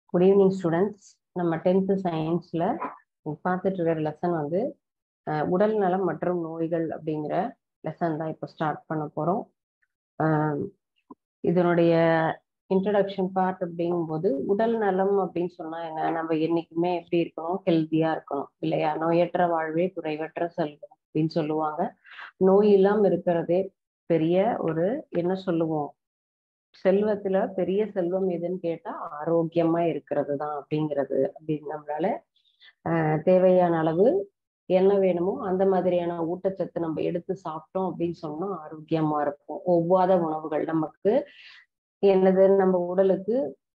Good evening students நம்ம tenth சயின்ஸ்ல பார்த்துட்டு இருக்கிற லெசன் வந்து அஹ், உடல் நலம் மற்றும் நோய்கள் அப்படிங்கிற லெசன் தான் இப்போ ஸ்டார்ட் பண்ண போறோம் அஹ், இதனுடைய இன்ட்ரடக்ஷன் பார்ட் அப்படிங்கும்போது உடல் நலம் அப்படின்னு சொன்னா என்ன நம்ம என்னைக்குமே எப்படி இருக்கணும் ஹெல்த்தியா இருக்கணும் இல்லையா நோயற்ற வாழ்வே குறைவற்ற செல்வம் அப்படின்னு சொல்லுவாங்க நோய் இல்லாம இருக்கிறதே பெரிய ஒரு என்ன சொல்லுவோம் செல்வத்துல பெரிய செல்வம் எதுன்னு கேட்டா ஆரோக்கியமா இருக்கிறது தான் அப்படிங்கிறது அப்படின்னு நம்மளால ஆஹ் தேவையான அளவு என்ன வேணுமோ அந்த மாதிரியான ஊட்டச்சத்து நம்ம எடுத்து சாப்பிட்டோம் அப்படின்னு சொன்னா ஆரோக்கியமா இருக்கும் ஒவ்வாத உணவுகள் நமக்கு என்னது நம்ம உடலுக்கு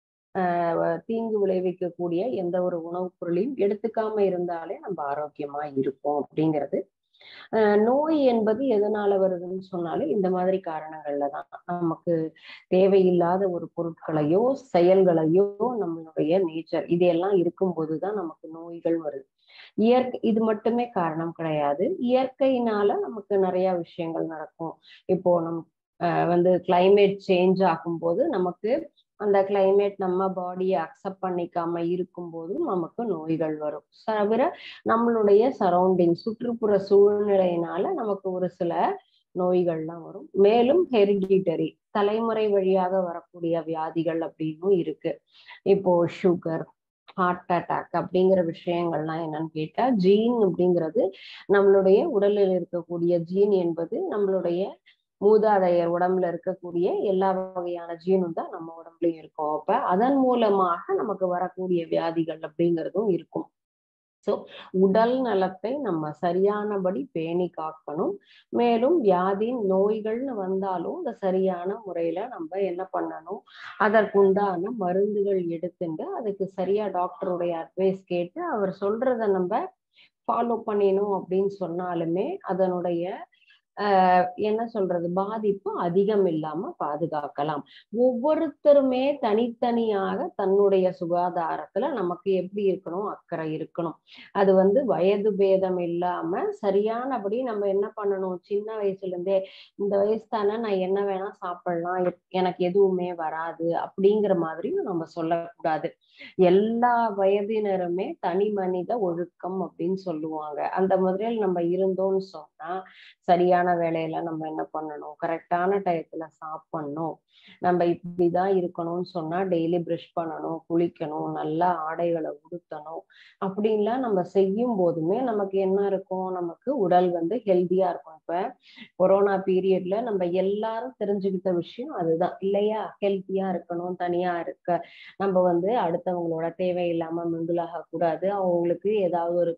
ஆஹ் தீங்கு விளைவிக்கக்கூடிய எந்த ஒரு உணவுப் பொருளையும் எடுத்துக்காம இருந்தாலே நம்ம ஆரோக்கியமா இருப்போம் அப்படிங்கிறது ஆஹ் நோய் என்பது எதனால வருதுன்னு சொன்னாலே இந்த மாதிரி காரணங்கள்ல தான் நமக்கு தேவையில்லாத ஒரு பொருட்களையோ செயல்களையோ நம்மளுடைய நேச்சர் இதெல்லாம் இருக்கும்போது தான் நமக்கு நோய்கள் வருது இயற்கை இது மட்டுமே காரணம் கிடையாது இயற்கையினால நமக்கு நிறைய விஷயங்கள் நடக்கும் இப்போ நம் ஆஹ் வந்து கிளைமேட் சேஞ்ச் ஆகும்போது நமக்கு அந்த கிளைமேட் நம்ம பாடியை அக்செப்ட் பண்ணிக்காம இருக்கும்போதும் நமக்கு நோய்கள் வரும் தவிர நம்மளுடைய சரௌண்டிங் சுற்றுப்புற சூழ்நிலையினால நமக்கு ஒரு சில நோய்கள்லாம் வரும் மேலும் ஹெரிடிட்டரி தலைமுறை வழியாக வரக்கூடிய வியாதிகள் அப்படின்னும் இருக்கு இப்போ சுகர் ஹார்ட் அட்டாக் அப்படிங்கிற விஷயங்கள்லாம் என்னன்னு கேட்டா ஜீன் அப்படிங்கிறது நம்மளுடைய உடலில் இருக்கக்கூடிய ஜீன் என்பது நம்மளுடைய மூதாதையர் உடம்புல இருக்கக்கூடிய எல்லா வகையான ஜீனும் தான் நம்ம உடம்புலயும் இருக்கும் அப்ப அதன் மூலமாக நமக்கு வரக்கூடிய வியாதிகள் அப்படிங்கிறதும் இருக்கும் ஸோ உடல் நலத்தை நம்ம சரியானபடி பேணி காக்கணும் மேலும் வியாதி நோய்கள்னு வந்தாலும் இந்த சரியான முறையில நம்ம என்ன பண்ணணும் அதற்குண்டான மருந்துகள் எடுத்துட்டு அதுக்கு சரியா டாக்டருடைய அட்வைஸ் கேட்டு அவர் சொல்றத நம்ம ஃபாலோ பண்ணினோம் அப்படின்னு சொன்னாலுமே அதனுடைய ஆஹ் என்ன சொல்றது பாதிப்பு அதிகம் இல்லாம பாதுகாக்கலாம் ஒவ்வொருத்தருமே தனித்தனியாக தன்னுடைய சுகாதாரத்துல நமக்கு எப்படி இருக்கணும் அக்கறை இருக்கணும் அது வந்து வயது பேதம் இல்லாம சரியானபடி நம்ம என்ன பண்ணணும் சின்ன வயசுல இருந்தே இந்த வயசு தானே நான் என்ன வேணா சாப்பிடலாம் எப்- எனக்கு எதுவுமே வராது அப்படிங்கிற மாதிரியும் நம்ம சொல்லக்கூடாது எல்லா வயதினருமே தனி மனித ஒழுக்கம் அப்படின்னு சொல்லுவாங்க அந்த மாதிரியில் நம்ம இருந்தோம்னு சொன்னா சரியான வேலையில நம்ம என்ன பண்ணணும் கரெக்டான டயத்துல சாப்பிடணும் நம்ம இப்படிதான் இருக்கணும்னு சொன்னா டெய்லி ப்ரஷ் பண்ணணும் குளிக்கணும் நல்ல ஆடைகளை உடுத்தணும் அப்படின்லாம் நம்ம செய்யும் போதுமே நமக்கு என்ன இருக்கும் நமக்கு உடல் வந்து ஹெல்த்தியா இருக்கும் இப்ப கொரோனா பீரியட்ல நம்ம எல்லாரும் தெரிஞ்சுக்கிட்ட விஷயம் அதுதான் இல்லையா ஹெல்த்தியா இருக்கணும் தனியா இருக்க நம்ம வந்து அடுத்தவங்களோட தேவையில்லாம மிங்கிளாக கூடாது அவங்களுக்கு ஏதாவது ஒரு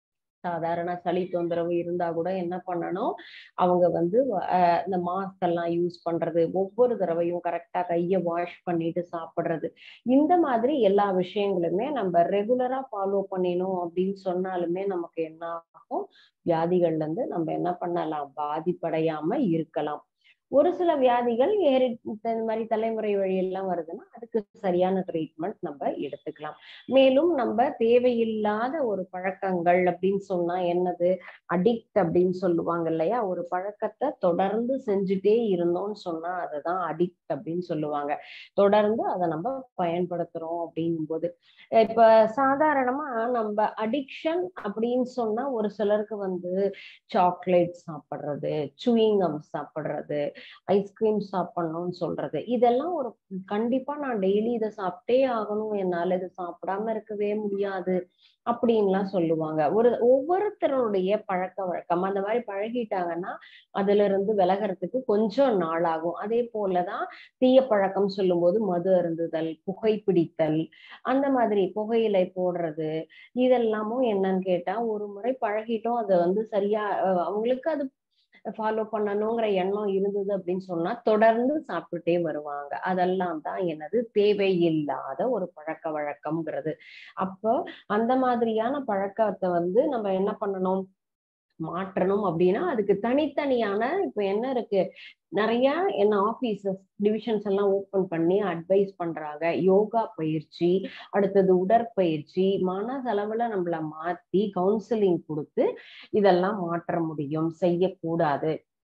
சாதாரண சளி தொந்தரவு இருந்தா கூட என்ன பண்ணணும் அவங்க வந்து அஹ், இந்த மாஸ்க் எல்லாம் யூஸ் பண்றது ஒவ்வொரு தடவையும் கரெக்டா கையை வாஷ் பண்ணிட்டு சாப்பிடுறது இந்த மாதிரி எல்லா விஷயங்களுமே நம்ம ரெகுலரா ஃபாலோ பண்ணினோம் அப்படின்னு சொன்னாலுமே நமக்கு என்ன ஆகும் வியாதிகள்ல இருந்து நம்ம என்ன பண்ணலாம் பாதிப்படையாம இருக்கலாம் ஒரு சில வியாதிகள் ஏறி இந்த மாதிரி தலைமுறை வழியெல்லாம் வருதுன்னா அதுக்கு சரியான ட்ரீட்மெண்ட் நம்ம எடுத்துக்கலாம் மேலும் நம்ம தேவையில்லாத ஒரு பழக்கங்கள் அப்படின்னு சொன்னா என்னது அடிக்ட் அப்படின்னு சொல்லுவாங்க இல்லையா ஒரு பழக்கத்தை தொடர்ந்து செஞ்சுட்டே இருந்தோம்னு சொன்னா அதுதான் அடிக்ட் அப்படின்னு சொல்லுவாங்க தொடர்ந்து அதை நம்ம பயன்படுத்துறோம் அப்படிங்கும்போது இப்ப சாதாரணமா நம்ம அடிக்ஷன் அப்படின்னு சொன்னா ஒரு சிலருக்கு வந்து சாக்லேட் சாப்பிடுறது சுவிங்கம் சாப்பிடுறது ஐஸ்கிரீம் சாப்பிடணும்னு சொல்றது இதெல்லாம் ஒரு கண்டிப்பா நான் டெய்லி இதை சாப்பிட்டே ஆகணும் என்னால இது சாப்பிடாம இருக்கவே முடியாது அப்படின்லாம் சொல்லுவாங்க ஒரு ஒவ்வொருத்தருடைய பழக்க வழக்கம் அந்த மாதிரி பழகிட்டாங்கன்னா அதுல இருந்து விலகிறதுக்கு கொஞ்சம் நாள் ஆகும் அதே போலதான் தீய பழக்கம் சொல்லும்போது மது அருந்துதல் புகைப்பிடித்தல் அந்த மாதிரி புகையிலை போடுறது இதெல்லாமும் என்னன்னு கேட்டா ஒரு முறை பழகிட்டோம் அதை வந்து சரியா அஹ் அவங்களுக்கு அது ஃபாலோ பண்ணணுங்கிற எண்ணம் இருந்தது அப்படின்னு சொன்னா தொடர்ந்து சாப்பிட்டுட்டே வருவாங்க அதெல்லாம் தான் என்னது தேவையில்லாத ஒரு பழக்க வழக்கம்ங்கிறது அப்போ அந்த மாதிரியான பழக்கத்தை வந்து நம்ம என்ன பண்ணணும் மாற்றணும் அப்படின்னா அதுக்கு தனித்தனியான இப்ப என்ன இருக்கு நிறைய என்ன ஆபீசஸ் டிவிஷன்ஸ் எல்லாம் ஓபன் பண்ணி அட்வைஸ் பண்றாங்க யோகா பயிற்சி அடுத்தது உடற்பயிற்சி மனதளவுல நம்மள மாத்தி கவுன்சிலிங் கொடுத்து இதெல்லாம் மாற்ற முடியும் செய்யக்கூடாது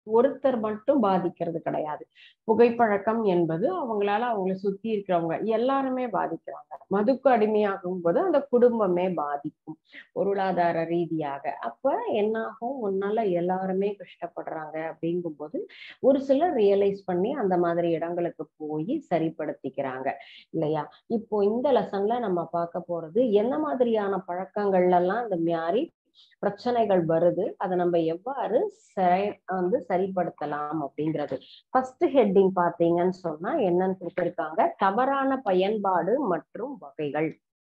ஒருத்தர் மட்டும் பாதிக்கிறது கிடையாது புகைப்பழக்கம் என்பது அவங்களால அவங்கள சுத்தி இருக்கிறவங்க எல்லாருமே பாதிக்கிறாங்க மதுக்கு அடிமையாகும் போது அந்த குடும்பமே பாதிக்கும் பொருளாதார ரீதியாக அப்ப என்னாகும் உன்னால எல்லாருமே கஷ்டப்படுறாங்க அப்படிங்கும்போது ஒரு சிலர் ரியலைஸ் பண்ணி அந்த மாதிரி இடங்களுக்கு போய் சரிப்படுத்திக்கிறாங்க இல்லையா இப்போ இந்த லெசன்ல நம்ம பார்க்க போறது என்ன மாதிரியான பழக்கங்கள்ல எல்லாம் இந்த மாதிரி பிரச்சனைகள் வருது அதை நம்ம எவ்வாறு சரி வந்து சரிப்படுத்தலாம் அப்படிங்கிறது ஃபர்ஸ்ட் ஹெட்டிங் பாத்தீங்கன்னு சொன்னா என்னன்னு கொடுத்திருக்காங்க தவறான பயன்பாடு மற்றும் வகைகள்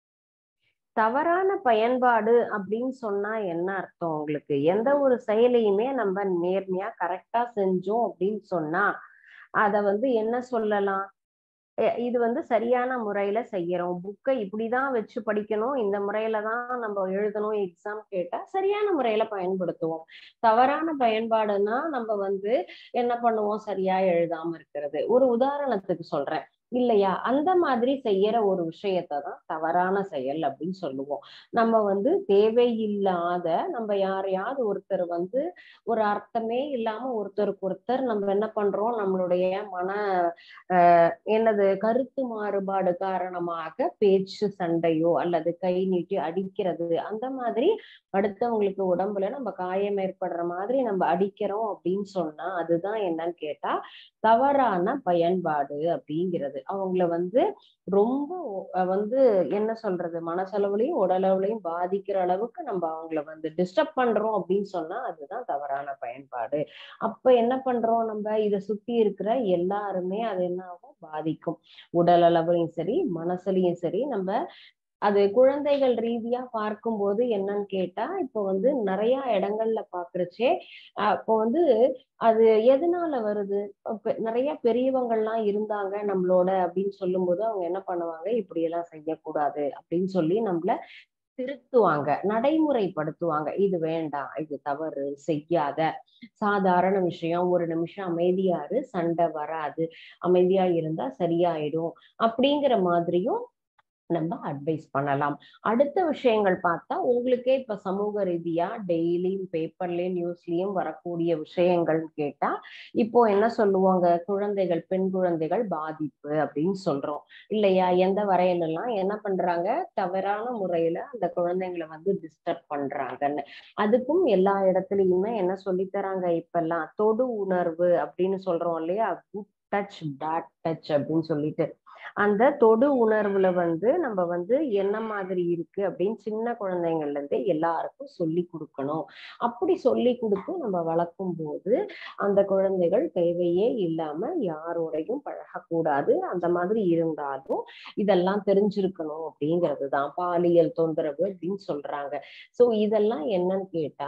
தவறான பயன்பாடு அப்படின்னு சொன்னா என்ன அர்த்தம் உங்களுக்கு எந்த ஒரு செயலையுமே நம்ம நேர்மையா கரெக்டா செஞ்சோம் அப்படின்னு சொன்னா அத வந்து என்ன சொல்லலாம் இது வந்து சரியான முறையில செய்யறோம் புக்கை இப்படிதான் வச்சு படிக்கணும் இந்த முறையில தான் நம்ம எழுதணும் எக்ஸாம் கேட்டா சரியான முறையில பயன்படுத்துவோம் தவறான பயன்பாடுன்னா நம்ம வந்து என்ன பண்ணுவோம் சரியா எழுதாம இருக்கிறது ஒரு உதாரணத்துக்கு சொல்றேன் இல்லையா அந்த மாதிரி செய்யற ஒரு விஷயத்தை தான் தவறான செயல் அப்படின்னு சொல்லுவோம் நம்ம வந்து தேவையில்லாத நம்ம யாரையாவது ஒருத்தர் வந்து ஒரு அர்த்தமே இல்லாம ஒருத்தருக்கு ஒருத்தர் நம்ம என்ன பண்றோம் நம்மளுடைய மன ஆஹ் என்னது கருத்து மாறுபாடு காரணமாக பேச்சு சண்டையோ அல்லது கை நீட்டி அடிக்கிறது அந்த மாதிரி அடுத்தவங்களுக்கு உடம்புல நம்ம காயம் ஏற்படுற மாதிரி நம்ம அடிக்கிறோம் அப்படின்னு சொன்னா அதுதான் என்னன்னு கேட்டா தவறான பயன்பாடு அப்படிங்கிறது அவங்கள வந்து ரொம்ப வந்து என்ன சொல்றது மனசளவுலையும் உடலளவுலையும் பாதிக்கிற அளவுக்கு நம்ம அவங்கள வந்து டிஸ்டர்ப் பண்றோம் அப்படின்னு சொன்னா அதுதான் தவறான பயன்பாடு அப்ப என்ன பண்றோம் நம்ம இத சுத்தி இருக்கிற எல்லாருமே அது என்ன ஆகும் பாதிக்கும் உடல் அளவுலையும் சரி மனசுலயும் சரி நம்ம அது குழந்தைகள் ரீதியா பார்க்கும்போது என்னன்னு கேட்டா இப்போ வந்து நிறைய இடங்கள்ல பாக்குறச்சே அப்போ வந்து அது எதனால வருது நிறைய பெரியவங்கள்லாம் இருந்தாங்க நம்மளோட அப்படின்னு சொல்லும்போது அவங்க என்ன பண்ணுவாங்க இப்படி எல்லாம் செய்யக்கூடாது அப்படின்னு சொல்லி நம்மள திருத்துவாங்க நடைமுறைப்படுத்துவாங்க இது வேண்டாம் இது தவறு செய்யாத சாதாரண விஷயம் ஒரு நிமிஷம் அமைதியாரு சண்டை வராது அமைதியா இருந்தா சரியாயிடும் அப்படிங்கிற மாதிரியும் நம்ம அட்வைஸ் பண்ணலாம் அடுத்த விஷயங்கள் பார்த்தா உங்களுக்கே இப்ப சமூக ரீதியா டெய்லியும் பேப்பர்லயும் நியூஸ்லயும் வரக்கூடிய விஷயங்கள் கேட்டா இப்போ என்ன சொல்லுவாங்க குழந்தைகள் பெண் குழந்தைகள் பாதிப்பு அப்படின்னு சொல்றோம் இல்லையா எந்த வரையிலெல்லாம் என்ன பண்றாங்க தவறான முறையில அந்த குழந்தைங்களை வந்து டிஸ்டர்ப் பண்றாங்கன்னு அதுக்கும் எல்லா இடத்துலயுமே என்ன சொல்லி தராங்க இப்பெல்லாம் தொடு உணர்வு அப்படின்னு சொல்றோம் இல்லையா குட் டச் பேட் டச் அப்படின்னு சொல்லிட்டு அந்த தொடு உணர்வுல வந்து நம்ம வந்து என்ன மாதிரி இருக்கு அப்படின்னு சின்ன குழந்தைங்கள்ல இருந்தே எல்லாருக்கும் சொல்லி கொடுக்கணும் அப்படி சொல்லி கொடுத்து நம்ம வளர்க்கும் போது அந்த குழந்தைகள் தேவையே இல்லாம யாரோடையும் பழகக்கூடாது அந்த மாதிரி இருந்தாலும் இதெல்லாம் தெரிஞ்சிருக்கணும் அப்படிங்கிறது தான் பாலியல் தொந்தரவு அப்படின்னு சொல்றாங்க சோ இதெல்லாம் என்னன்னு கேட்டா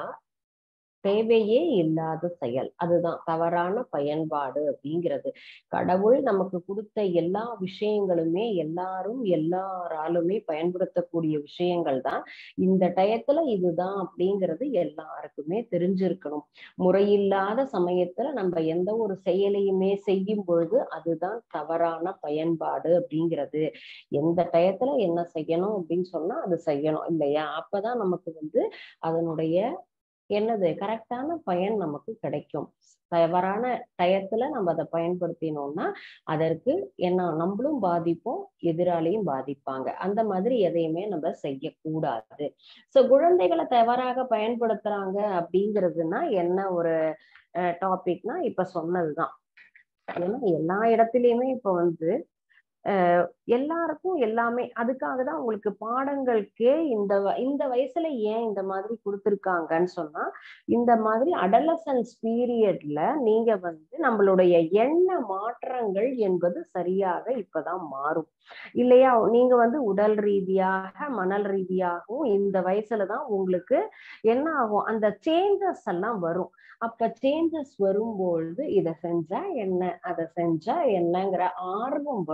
தேவையே இல்லாத செயல் அதுதான் தவறான பயன்பாடு அப்படிங்கிறது கடவுள் நமக்கு கொடுத்த எல்லா விஷயங்களுமே எல்லாரும் எல்லாராலுமே பயன்படுத்தக்கூடிய விஷயங்கள் தான் இந்த டயத்துல இதுதான் அப்படிங்கிறது எல்லாருக்குமே தெரிஞ்சிருக்கணும் முறையில்லாத சமயத்துல நம்ம எந்த ஒரு செயலையுமே செய்யும் பொழுது அதுதான் தவறான பயன்பாடு அப்படிங்கிறது எந்த டயத்துல என்ன செய்யணும் அப்படின்னு சொன்னா அது செய்யணும் இல்லையா அப்பதான் நமக்கு வந்து அதனுடைய என்னது கரெக்டான பயன் நமக்கு கிடைக்கும் தவறான டயத்துல நம்ம அதை பயன்படுத்தினோம்னா அதற்கு என்ன நம்மளும் பாதிப்போம் எதிராளியும் பாதிப்பாங்க அந்த மாதிரி எதையுமே நம்ம செய்யக்கூடாது சோ குழந்தைகளை தவறாக பயன்படுத்துறாங்க அப்படிங்கிறதுனா என்ன ஒரு டாபிக்னா இப்ப சொன்னதுதான் ஏன்னா எல்லா இடத்துலயுமே இப்ப வந்து எல்லாருக்கும் எல்லாமே அதுக்காக தான் உங்களுக்கு பாடங்களுக்கே இந்த இந்த வயசுல ஏன் இந்த மாதிரி கொடுத்துருக்காங்கன்னு சொன்னா இந்த மாதிரி அடலசன்ஸ் பீரியட்ல நீங்க வந்து நம்மளுடைய எண்ண மாற்றங்கள் என்பது சரியாக இப்பதான் மாறும் இல்லையா நீங்க வந்து உடல் ரீதியாக மணல் ரீதியாகவும் இந்த வயசுலதான் உங்களுக்கு என்ன ஆகும் அந்த சேஞ்சஸ் எல்லாம் வரும் அப்ப சேஞ்சஸ் வரும்பொழுது இதை செஞ்சா என்ன அதை செஞ்சா என்னங்கிற ஆர்வம் வரும்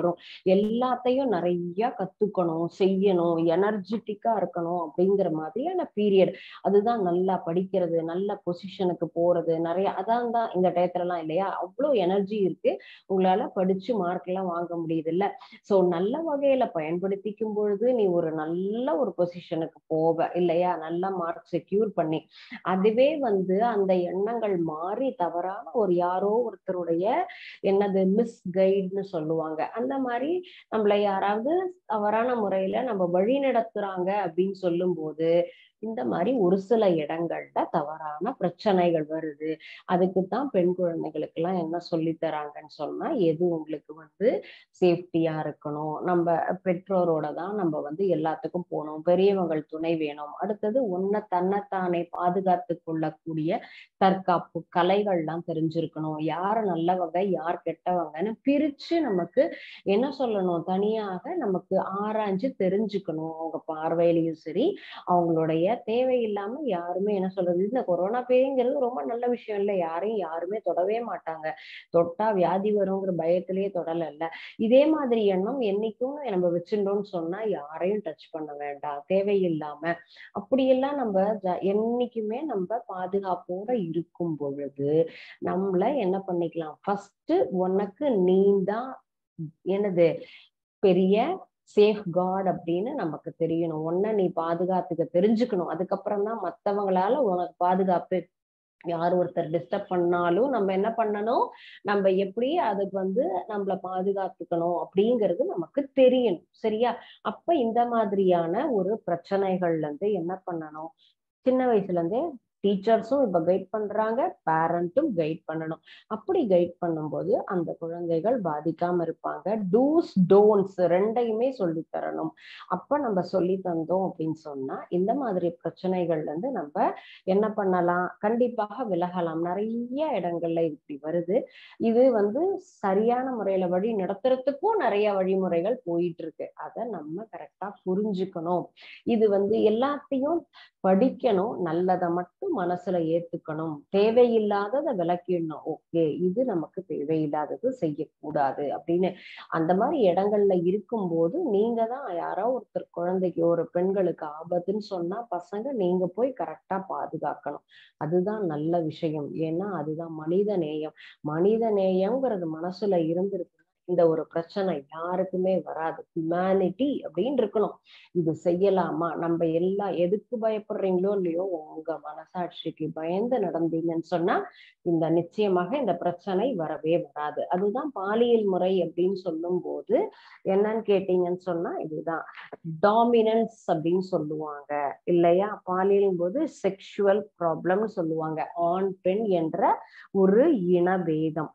எல்லாத்தையும் நிறைய கத்துக்கணும் செய்யணும் எனர்ஜெட்டிக்கா இருக்கணும் அப்படிங்கிற மாதிரியான பீரியட் அதுதான் நல்லா படிக்கிறது நல்ல பொசிஷனுக்கு போறது நிறைய அதான் தான் இந்த டயத்துல எல்லாம் இல்லையா அவ்வளவு எனர்ஜி இருக்கு உங்களால படிச்சு மார்க் எல்லாம் வாங்க முடியுது இல்ல சோ நல்ல வகையில பயன்படுத்திக்கும் பொழுது நீ ஒரு நல்ல ஒரு பொசிஷனுக்கு போவ இல்லையா நல்ல மார்க் செக்யூர் பண்ணி அதுவே வந்து அந்த எண்ணங்கள் மாறி தவறான ஒரு யாரோ ஒருத்தருடைய என்னது மிஸ் கைட்னு சொல்லுவாங்க அந்த மாதிரி நம்மள யாராவது தவறான முறையில நம்ம வழி நடத்துறாங்க அப்படின்னு சொல்லும் போது இந்த மாதிரி ஒரு சில இடங்கள்ல தவறான பிரச்சனைகள் வருது அதுக்குத்தான் பெண் குழந்தைகளுக்கு எல்லாம் என்ன சொல்லி தராங்கன்னு சொன்னா எது உங்களுக்கு வந்து சேஃப்டியா இருக்கணும் நம்ம பெற்றோரோட தான் நம்ம வந்து எல்லாத்துக்கும் போகணும் பெரியவங்கள் துணை வேணும் அடுத்தது உன்னை தன்னைத்தானே பாதுகாத்து கொள்ளக்கூடிய தற்காப்பு கலைகள்லாம் தெரிஞ்சிருக்கணும் யார் நல்லவங்க யார் கெட்டவங்கன்னு பிரிச்சு நமக்கு என்ன சொல்லணும் தனியாக நமக்கு ஆராய்ஞ்சு தெரிஞ்சுக்கணும் அவங்க பார்வையிலையும் சரி அவங்களுடைய தேவையில்லாம யாருமே என்ன சொல்றது இந்த கொரோனா பேய்ங்கிறது ரொம்ப நல்ல விஷயம் இல்லை யாரையும் யாருமே தொடவே மாட்டாங்க தொட்டா வியாதி வருங்கிற பயத்திலேயே தொடல இல்ல இதே மாதிரி எண்ணம் என்னைக்கும் நம்ம வச்சிருந்தோம்னு சொன்னா யாரையும் டச் பண்ண வேண்டாம் தேவையில்லாம அப்படியெல்லாம் நம்ம என்னைக்குமே நம்ம பாதுகாப்போட இருக்கும் பொழுது நம்மள என்ன பண்ணிக்கலாம் ஃபர்ஸ்ட் உனக்கு நீ தான் என்னது பெரிய சேஃப் காட் அப்படின்னு நமக்கு தெரியணும் ஒன்ன நீ பாதுகாத்துக்க தெரிஞ்சுக்கணும் அதுக்கப்புறம் தான் மத்தவங்களால உனக்கு பாதுகாப்பு யார் ஒருத்தர் டிஸ்டர்ப் பண்ணாலும் நம்ம என்ன பண்ணணும் நம்ம எப்படி அதுக்கு வந்து நம்மள பாதுகாத்துக்கணும் அப்படிங்கிறது நமக்கு தெரியணும் சரியா அப்ப இந்த மாதிரியான ஒரு பிரச்சனைகள்ல இருந்து என்ன பண்ணணும் சின்ன வயசுல இருந்தே டீச்சர்ஸும் இப்ப கைட் பண்றாங்க பேரண்ட்டும் கைட் பண்ணணும் அப்படி கைட் பண்ணும்போது அந்த குழந்தைகள் பாதிக்காம இருப்பாங்க டூஸ் டோன்ஸ் ரெண்டையுமே சொல்லி தரணும் அப்ப நம்ம சொல்லி தந்தோம் அப்படின்னு சொன்னா இந்த மாதிரி பிரச்சனைகள்ல இருந்து நம்ம என்ன பண்ணலாம் கண்டிப்பாக விலகலாம் நிறைய இடங்கள்ல இப்படி வருது இது வந்து சரியான முறையில வழி நடத்துறதுக்கும் நிறைய வழிமுறைகள் போயிட்டு இருக்கு அதை நம்ம கரெக்டா புரிஞ்சுக்கணும் இது வந்து எல்லாத்தையும் படிக்கணும் நல்லதை மட்டும் மனசுல ஏத்துக்கணும் தேவையில்லாததை விளக்கிடணும் ஓகே இது நமக்கு தேவையில்லாதது செய்யக்கூடாது அப்படின்னு அந்த மாதிரி இடங்கள்ல இருக்கும்போது நீங்க தான் யாரோ ஒருத்தர் குழந்தைக்கு ஒரு பெண்களுக்கு ஆபத்துன்னு சொன்னா பசங்க நீங்க போய் கரெக்டா பாதுகாக்கணும் அதுதான் நல்ல விஷயம் ஏன்னா அதுதான் மனித நேயம் மனித நேயம்ங்கிறது மனசுல இருந்திருக்கு இந்த ஒரு பிரச்சனை யாருக்குமே வராது ஹியூமனிட்டி அப்படின்னு இருக்கணும் இது செய்யலாமா நம்ம எல்லாம் எதுக்கு பயப்படுறீங்களோ இல்லையோ உங்க மனசாட்சிக்கு பயந்து நடந்தீங்கன்னு சொன்னா இந்த நிச்சயமாக இந்த பிரச்சனை வரவே வராது அதுதான் பாலியல் முறை அப்படின்னு சொல்லும் போது என்னன்னு கேட்டீங்கன்னு சொன்னா இதுதான் டாமினன்ஸ் அப்படின்னு சொல்லுவாங்க இல்லையா பாலியல் போது செக்ஷுவல் ப்ராப்ளம்னு சொல்லுவாங்க ஆண் பெண் என்ற ஒரு இனபேதம்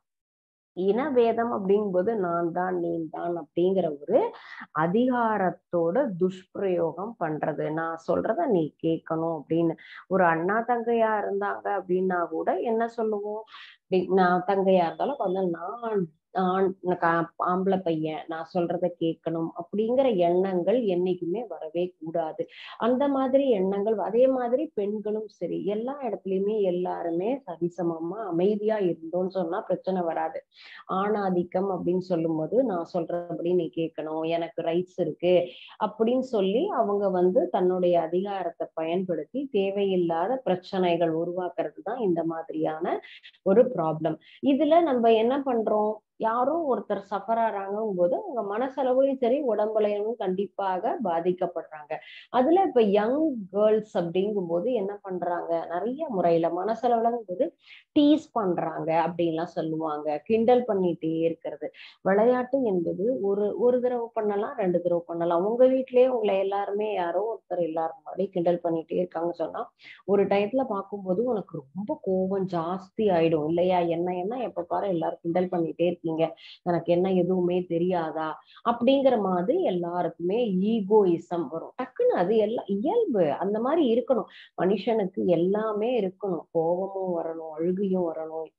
இனவேதம் அப்படிங்கும்போது நான் தான் நீ தான் அப்படிங்கிற ஒரு அதிகாரத்தோட துஷ்பிரயோகம் பண்றது நான் சொல்றத நீ கேட்கணும் அப்படின்னு ஒரு அண்ணா தங்கையா இருந்தாங்க அப்படின்னா கூட என்ன சொல்லுவோம் நான் தங்கையா இருந்தாலும் கொஞ்சம் நான் ஆம்பளை பையன் நான் சொல்றத கேட்கணும் அப்படிங்கிற எண்ணங்கள் என்னைக்குமே வரவே கூடாது அந்த மாதிரி எண்ணங்கள் அதே மாதிரி பெண்களும் சரி எல்லா இடத்துலயுமே எல்லாருமே சரிசமமா அமைதியா இருந்தோம்னு சொன்னா பிரச்சனை வராது ஆணாதிக்கம் அப்படின்னு சொல்லும் போது நான் சொல்றபடி நீ கேட்கணும் எனக்கு ரைட்ஸ் இருக்கு அப்படின்னு சொல்லி அவங்க வந்து தன்னுடைய அதிகாரத்தை பயன்படுத்தி தேவையில்லாத பிரச்சனைகள் உருவாக்குறது தான் இந்த மாதிரியான ஒரு ப்ராப்ளம் இதுல நம்ம என்ன பண்றோம் யாரும் ஒருத்தர் சஃபர் ஆறாங்கும் போது அவங்க மனசளவுலையும் சரி உடம்புலையும் கண்டிப்பாக பாதிக்கப்படுறாங்க அதுல இப்ப யங் கேர்ள்ஸ் அப்படிங்கும் போது என்ன பண்றாங்க நிறைய முறையில மனசளவுலங்கும் போது டீஸ் பண்றாங்க அப்படின்லாம் சொல்லுவாங்க கிண்டல் பண்ணிட்டே இருக்கிறது விளையாட்டு என்பது ஒரு ஒரு தடவை பண்ணலாம் ரெண்டு தடவை பண்ணலாம் உங்க வீட்லயே உங்களை எல்லாருமே யாரோ ஒருத்தர் எல்லாரும் முன்னாடி கிண்டல் பண்ணிட்டே இருக்காங்க சொன்னா ஒரு டயத்துல பார்க்கும்போது உனக்கு ரொம்ப கோபம் ஜாஸ்தி ஆயிடும் இல்லையா என்ன என்ன எப்ப பாரு எல்லாரும் கிண்டல் பண்ணிட்டே இருக்கீங்க எனக்கு என்ன எதுவுமே தெரியாதா அப்படிங்கிற மாதிரி எல்லாருக்குமே ஈகோயிசம் வரும் டக்குன்னு அது எல்லாம் இயல்பு அந்த மாதிரி இருக்கணும் மனுஷனுக்கு எல்லாமே இருக்கணும் கோபமும் வரணும் அழுகையும் வரணும்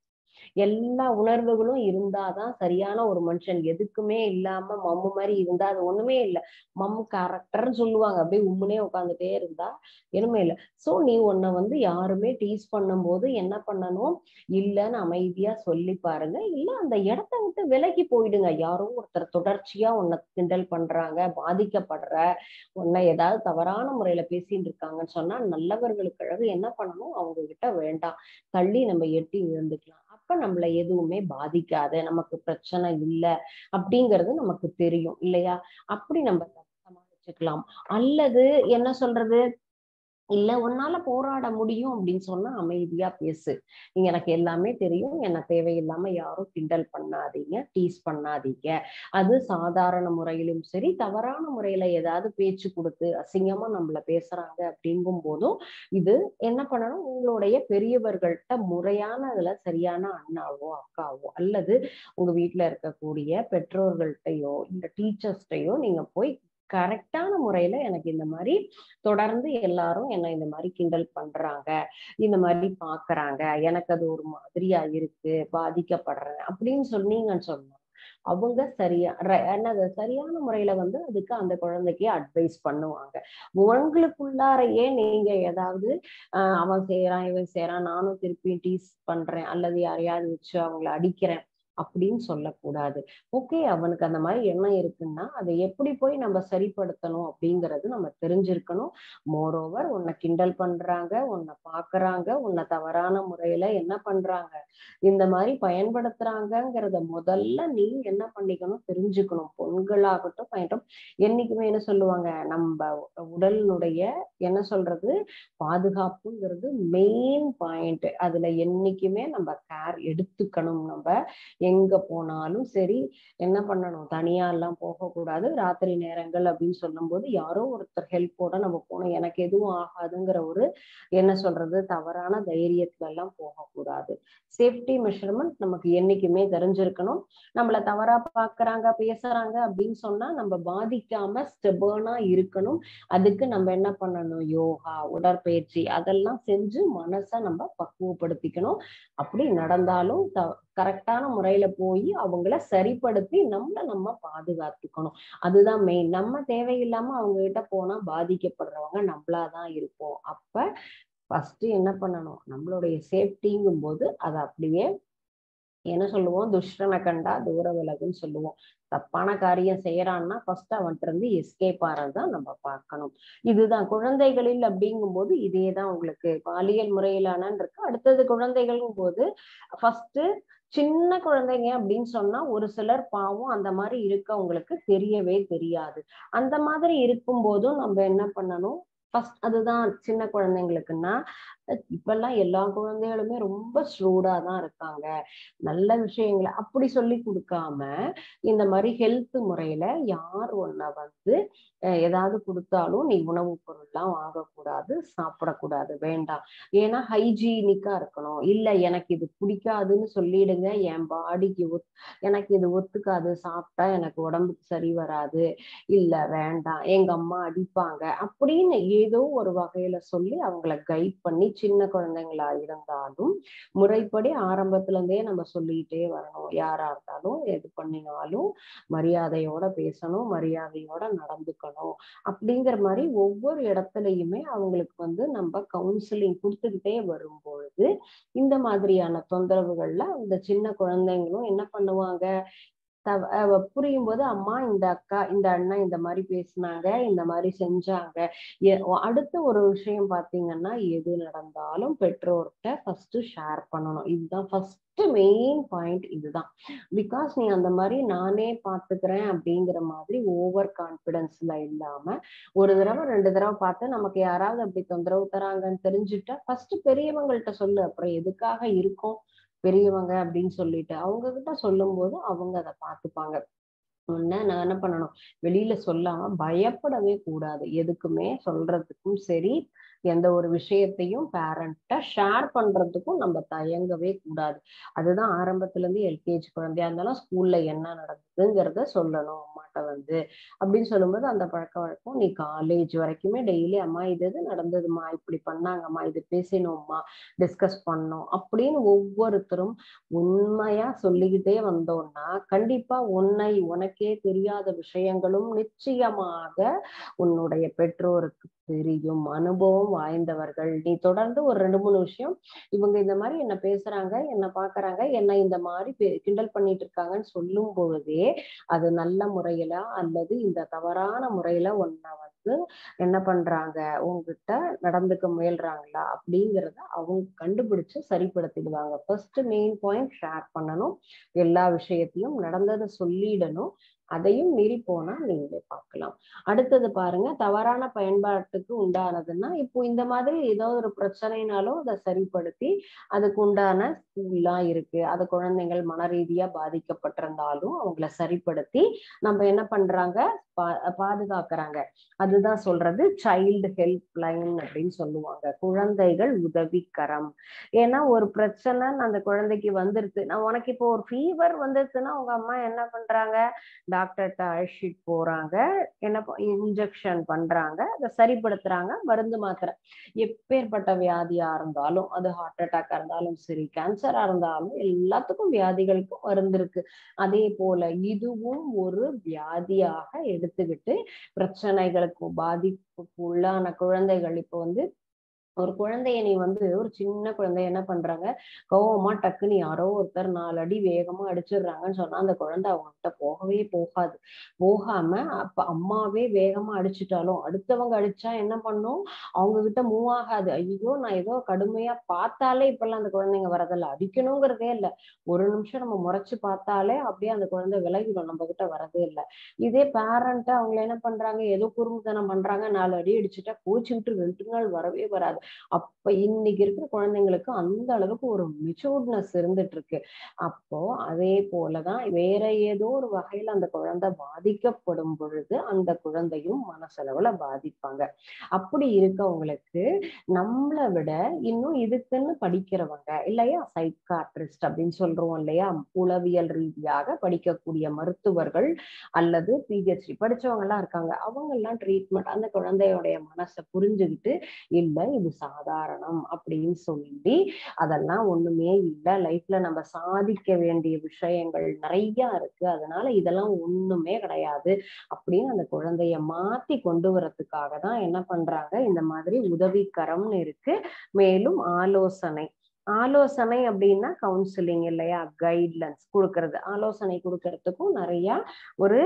எல்லா உணர்வுகளும் இருந்தாதான் சரியான ஒரு மனுஷன் எதுக்குமே இல்லாம மம்மு மாதிரி இருந்தா அது ஒண்ணுமே இல்லை மம்மு கேரக்டர்னு சொல்லுவாங்க அப்படியே உம்முனே உட்காந்துட்டே இருந்தா எதுவுமே இல்லை சோ நீ உன்னை வந்து யாருமே டீஸ் பண்ணும்போது என்ன பண்ணணும் இல்லைன்னு அமைதியா சொல்லி பாருங்க இல்ல அந்த இடத்த விட்டு விலகி போயிடுங்க யாரோ ஒருத்தர் தொடர்ச்சியா உன்னை கிண்டல் பண்றாங்க பாதிக்கப்படுற உன்னை ஏதாவது தவறான முறையில பேசிட்டு இருக்காங்கன்னு சொன்னா நல்லவர்களுக்கு அழகு என்ன பண்ணணும் அவங்க கிட்ட வேண்டாம் தள்ளி நம்ம எட்டி இருந்துக்கலாம் அப்ப நம்மள எதுவுமே பாதிக்காது நமக்கு பிரச்சனை இல்லை அப்படிங்கிறது நமக்கு தெரியும் இல்லையா அப்படி நம்ம சமாளிச்சுக்கலாம் அல்லது என்ன சொல்றது இல்ல உன்னால போராட முடியும் அப்படின்னு சொன்னா அமைதியா பேசு நீங்க எனக்கு எல்லாமே தெரியும் என்ன தேவையில்லாம யாரும் கிண்டல் பண்ணாதீங்க டீஸ் பண்ணாதீங்க அது சாதாரண முறையிலும் சரி தவறான முறையில ஏதாவது பேச்சு கொடுத்து அசிங்கமா நம்மள பேசுறாங்க அப்படிங்கும் போதும் இது என்ன பண்ணணும் உங்களுடைய பெரியவர்கள்ட்ட முறையான அதுல சரியான அண்ணாவோ அக்காவோ அல்லது உங்க வீட்டுல இருக்கக்கூடிய பெற்றோர்கள்ட்டையோ இல்ல டீச்சர்ஸ்டையோ நீங்க போய் கரெக்டான முறையில எனக்கு இந்த மாதிரி தொடர்ந்து எல்லாரும் என்ன இந்த மாதிரி கிண்டல் பண்றாங்க இந்த மாதிரி பாக்குறாங்க எனக்கு அது ஒரு மாதிரியா இருக்கு பாதிக்கப்படுறேன் அப்படின்னு சொன்னீங்கன்னு சொன்னா அவங்க சரியா என்னது சரியான முறையில வந்து அதுக்கு அந்த குழந்தைக்கு அட்வைஸ் பண்ணுவாங்க உங்களுக்குள்ளாரையே நீங்க ஏதாவது ஆஹ் அவன் செய்யறான் இவன் செய்யறான் நானும் திருப்பி டீஸ் பண்றேன் அல்லது யாரையாவது வச்சு அவங்கள அடிக்கிறேன் அப்படின்னு சொல்லக்கூடாது ஓகே அவனுக்கு அந்த மாதிரி எண்ணம் இருக்குன்னா அதை எப்படி போய் நம்ம சரிப்படுத்தணும் அப்படிங்கிறது நம்ம தெரிஞ்சிருக்கணும் மோரோவர் உன்னை கிண்டல் பண்றாங்க உன்னை பாக்குறாங்க உன்னை தவறான முறையில என்ன பண்றாங்க இந்த மாதிரி பயன்படுத்துறாங்கங்கிறத முதல்ல நீ என்ன பண்ணிக்கணும் தெரிஞ்சுக்கணும் பொண்களாகட்டும் பயட்டும் என்னைக்குமே என்ன சொல்லுவாங்க நம்ம உடலினுடைய என்ன சொல்றது பாதுகாப்புங்கிறது மெயின் பாயிண்ட் அதுல என்னைக்குமே நம்ம கேர் எடுத்துக்கணும் நம்ம எங்க போனாலும் சரி என்ன பண்ணணும் தனியா எல்லாம் போகக்கூடாது ராத்திரி நேரங்கள் அப்படின்னு சொல்லும் போது யாரோ ஒருத்தர் ஹெல்ப்போட நம்ம போனோம் எனக்கு எதுவும் ஆகாதுங்கிற ஒரு என்ன சொல்றது தவறான தைரியத்துல எல்லாம் போகக்கூடாது சேஃப்டி மெஷர்மெண்ட் நமக்கு என்னைக்குமே தெரிஞ்சிருக்கணும் நம்மள தவறா பாக்குறாங்க பேசுறாங்க அப்படின்னு சொன்னா நம்ம பாதிக்காம ஸ்டெபர்னா இருக்கணும் அதுக்கு நம்ம என்ன பண்ணணும் யோகா உடற்பயிற்சி அதெல்லாம் செஞ்சு மனசை நம்ம பக்குவப்படுத்திக்கணும் அப்படி நடந்தாலும் கரெக்டான முறையில போய் அவங்கள சரிப்படுத்தி நம்மள நம்ம பாதுகாத்துக்கணும் அதுதான் மெயின் நம்ம தேவையில்லாம அவங்க கிட்ட போனா பாதிக்கப்படுறவங்க நம்மளாதான் இருப்போம் அப்ப ஃபர்ஸ்ட் என்ன பண்ணணும் நம்மளுடைய சேஃப்டிங்கும் போது அதை அப்படியே என்ன சொல்லுவோம் துஷ்டனை கண்டா தூர விலகுன்னு சொல்லுவோம் தப்பான காரியம் செய்யறான்னா ஃபர்ஸ்ட் அவன்கிட்ட இருந்து எஸ்கேப் ஆறதுதான் நம்ம பார்க்கணும் இதுதான் குழந்தைகளில் அப்படிங்கும் போது இதே தான் உங்களுக்கு பாலியல் முறையிலான இருக்கு அடுத்தது குழந்தைகளும் போது ஃபர்ஸ்ட் சின்ன குழந்தைங்க அப்படின்னு சொன்னா ஒரு சிலர் பாவம் அந்த மாதிரி இருக்கவங்களுக்கு தெரியவே தெரியாது அந்த மாதிரி இருக்கும் போதும் நம்ம என்ன பண்ணணும் ஃபர்ஸ்ட் அதுதான் சின்ன குழந்தைங்களுக்குன்னா இப்பெல்லாம் எல்லா குழந்தைகளுமே ரொம்ப ஸ்ரூடா தான் இருக்காங்க நல்ல விஷயங்களை அப்படி சொல்லி கொடுக்காம இந்த மாதிரி ஹெல்த் முறையில யார் ஒன்ன வந்து ஏதாவது கொடுத்தாலும் நீ உணவுப் பொருள்லாம் வாங்கக்கூடாது சாப்பிடக்கூடாது வேண்டாம் ஏன்னா ஹைஜீனிக்கா இருக்கணும் இல்ல எனக்கு இது பிடிக்காதுன்னு சொல்லிடுங்க என் பாடிக்கு ஒத் எனக்கு இது ஒத்துக்காது சாப்பிட்டா எனக்கு உடம்புக்கு சரி வராது இல்ல வேண்டாம் எங்க அம்மா அடிப்பாங்க அப்படின்னு ஏதோ ஒரு வகையில சொல்லி அவங்கள கைட் பண்ணி சின்ன குழந்தைங்களா இருந்தாலும் முறைப்படி ஆரம்பத்துல இருந்தே நம்ம சொல்லிட்டே வரணும் யாரா இருந்தாலும் எது பண்ணினாலும் மரியாதையோட பேசணும் மரியாதையோட நடந்துக்கணும் அப்படிங்கிற மாதிரி ஒவ்வொரு இடத்துலயுமே அவங்களுக்கு வந்து நம்ம கவுன்சிலிங் கொடுத்துக்கிட்டே வரும் பொழுது இந்த மாதிரியான தொந்தரவுகள்ல அந்த சின்ன குழந்தைங்களும் என்ன பண்ணுவாங்க புரியும் போது அம்மா இந்த அக்கா இந்த அண்ணன் இந்த மாதிரி பேசினாங்க இந்த மாதிரி செஞ்சாங்க அடுத்த ஒரு விஷயம் பாத்தீங்கன்னா எது நடந்தாலும் பெற்றோர்கிட்ட ஃபர்ஸ்ட் ஷேர் பண்ணணும் இதுதான் ஃபர்ஸ்ட் மெயின் பாயிண்ட் இதுதான் பிகாஸ் நீ அந்த மாதிரி நானே பாத்துக்கிறேன் அப்படிங்கிற மாதிரி ஓவர் கான்பிடன்ஸ்ல இல்லாம ஒரு தடவை ரெண்டு தடவை பார்த்து நமக்கு யாராவது அப்படி தொந்தரவு தராங்கன்னு தெரிஞ்சுட்டா ஃபர்ஸ்ட் பெரியவங்கள்ட்ட சொல்லு அப்புறம் எதுக்காக இருக்கும் பெரியவங்க அப்படின்னு சொல்லிட்டு அவங்க கிட்ட சொல்லும் போது அவங்க அதை பார்த்துப்பாங்க ஒன்ன நான் என்ன பண்ணணும் வெளியில சொல்லாம பயப்படவே கூடாது எதுக்குமே சொல்றதுக்கும் சரி எந்த ஒரு விஷயத்தையும் பேரண்ட்ட ஷேர் பண்றதுக்கும் நம்ம தயங்கவே கூடாது அதுதான் ஆரம்பத்துல இருந்து எல்கேஜி குழந்தையா இருந்தாலும் ஸ்கூல்ல என்ன நடக்குதுங்கிறத சொல்லணும் அம்மாட்ட வந்து அப்படின்னு சொல்லும்போது அந்த பழக்க வழக்கம் நீ காலேஜ் வரைக்குமே டெய்லி அம்மா இது இது நடந்ததுமா இப்படி பண்ணாங்கம்மா இது பேசினோம்மா டிஸ்கஸ் பண்ணோம் அப்படின்னு ஒவ்வொருத்தரும் உண்மையா சொல்லிக்கிட்டே வந்தோம்னா கண்டிப்பா உன்னை உனக்கே தெரியாத விஷயங்களும் நிச்சயமாக உன்னுடைய பெற்றோருக்கு தெரியும் அனுபவம் வாய்ந்தவர்கள் நீ தொடர்ந்து ஒரு ரெண்டு மூணு விஷயம் இவங்க இந்த மாதிரி என்ன பேசுறாங்க என்ன பாக்குறாங்க என்ன இந்த மாதிரி கிண்டல் பண்ணிட்டு இருக்காங்கன்னு சொல்லும் பொழுதே அது நல்ல முறையில அல்லது இந்த தவறான முறையில உன்னை வந்து என்ன பண்றாங்க உங்ககிட்ட நடந்துக்க முயல்றாங்களா அப்படிங்கிறத அவங்க கண்டுபிடிச்சு சரிப்படுத்திடுவாங்க ஃபர்ஸ்ட் மெயின் பாயிண்ட் ஷேர் பண்ணணும் எல்லா விஷயத்தையும் நடந்ததை சொல்லிடணும் அதையும் மீறி போனா நீங்களே பார்க்கலாம் அடுத்தது பாருங்க தவறான பயன்பாட்டுக்கு உண்டானதுன்னா இப்போ இந்த மாதிரி ஏதோ ஒரு பிரச்சனைனாலும் அதை சரிப்படுத்தி அதுக்கு உண்டான ஸ்கூல்லாம் இருக்கு அது குழந்தைகள் மன ரீதியா பாதிக்கப்பட்டிருந்தாலும் அவங்கள சரிப்படுத்தி நம்ம என்ன பண்றாங்க பா பாதுகாக்கிறாங்க அதுதான் சொல்றது சைல்டு ஹெல்ப் லைன் அப்படின்னு சொல்லுவாங்க குழந்தைகள் உதவிக்கரம் ஏன்னா ஒரு பிரச்சனை அந்த குழந்தைக்கு வந்துருது நான் உனக்கு இப்போ ஒரு ஃபீவர் வந்துருச்சுன்னா உங்க அம்மா என்ன பண்றாங்க டாக்டர்கிட்ட அழைச்சிட்டு போறாங்க என்ன இன்ஜெக்ஷன் பண்றாங்க அதை சரிப்படுத்துறாங்க மருந்து மாத்திரை எப்பேற்பட்ட வியாதியா இருந்தாலும் அது ஹார்ட் அட்டாக்கா இருந்தாலும் சரி கேன்சரா இருந்தாலும் எல்லாத்துக்கும் வியாதிகளுக்கும் மருந்து இருக்கு அதே போல இதுவும் ஒரு வியாதியாக எடுத்துக்கிட்டு பிரச்சனைகளுக்கு பாதிப்புக்கு உள்ளான குழந்தைகள் இப்போ வந்து ஒரு குழந்தைய நீ வந்து ஒரு சின்ன குழந்தைய என்ன பண்றாங்க கோவமா டக்குன்னு யாரோ ஒருத்தர் நாலு அடி வேகமா அடிச்சிடுறாங்கன்னு சொன்னா அந்த குழந்தை அவங்ககிட்ட போகவே போகாது போகாம அப்ப அம்மாவே வேகமா அடிச்சுட்டாலும் அடுத்தவங்க அடிச்சா என்ன பண்ணும் அவங்க கிட்ட மூவ் ஆகாது ஐயோ நான் ஏதோ கடுமையா பார்த்தாலே இப்பெல்லாம் அந்த குழந்தைங்க வரதில்ல அடிக்கணுங்கிறதே இல்லை ஒரு நிமிஷம் நம்ம முறைச்சு பார்த்தாலே அப்படியே அந்த குழந்தை விலகிடும் நம்ம கிட்ட வரதே இல்லை இதே பேரண்ட் அவங்கள என்ன பண்றாங்க ஏதோ குறும்புத்தனம் பண்றாங்க நாலு அடி அடிச்சுட்டா கோச்சுக்கிட்டு ரெண்டு நாள் வரவே வராது அப்ப இன்னைக்கு இருக்கிற குழந்தைங்களுக்கு அந்த அளவுக்கு ஒரு மெச்சூர்ட்னஸ் இருந்துட்டு இருக்கு அப்போ அதே போலதான் வேற ஏதோ ஒரு வகையில அந்த குழந்தை பாதிக்கப்படும் பொழுது அந்த குழந்தையும் மனசளவுல பாதிப்பாங்க அப்படி இருக்கவங்களுக்கு நம்மளை விட இன்னும் இதுக்குன்னு படிக்கிறவங்க இல்லையா சைக்காட்ரிஸ்ட் அப்படின்னு சொல்றோம் இல்லையா உளவியல் ரீதியாக படிக்கக்கூடிய மருத்துவர்கள் அல்லது பிஹெச்டி படிச்சவங்க எல்லாம் இருக்காங்க அவங்க எல்லாம் ட்ரீட்மெண்ட் அந்த குழந்தையோடைய மனசை புரிஞ்சுக்கிட்டு இல்ல இது சாதாரணம் அப்படின்னு சொல்லி அதெல்லாம் ஒண்ணுமே இல்லை லைஃப்ல நம்ம சாதிக்க வேண்டிய விஷயங்கள் நிறைய இருக்கு அதனால இதெல்லாம் ஒண்ணுமே கிடையாது அப்படின்னு அந்த குழந்தைய மாத்தி கொண்டு வரதுக்காக தான் என்ன பண்றாங்க இந்த மாதிரி உதவிக்கரம்னு இருக்கு மேலும் ஆலோசனை ஆலோசனை அப்படின்னா கவுன்சிலிங் இல்லையா கைட்லைன்ஸ் கொடுக்கறது ஆலோசனை கொடுக்கறதுக்கும் நிறைய ஒரு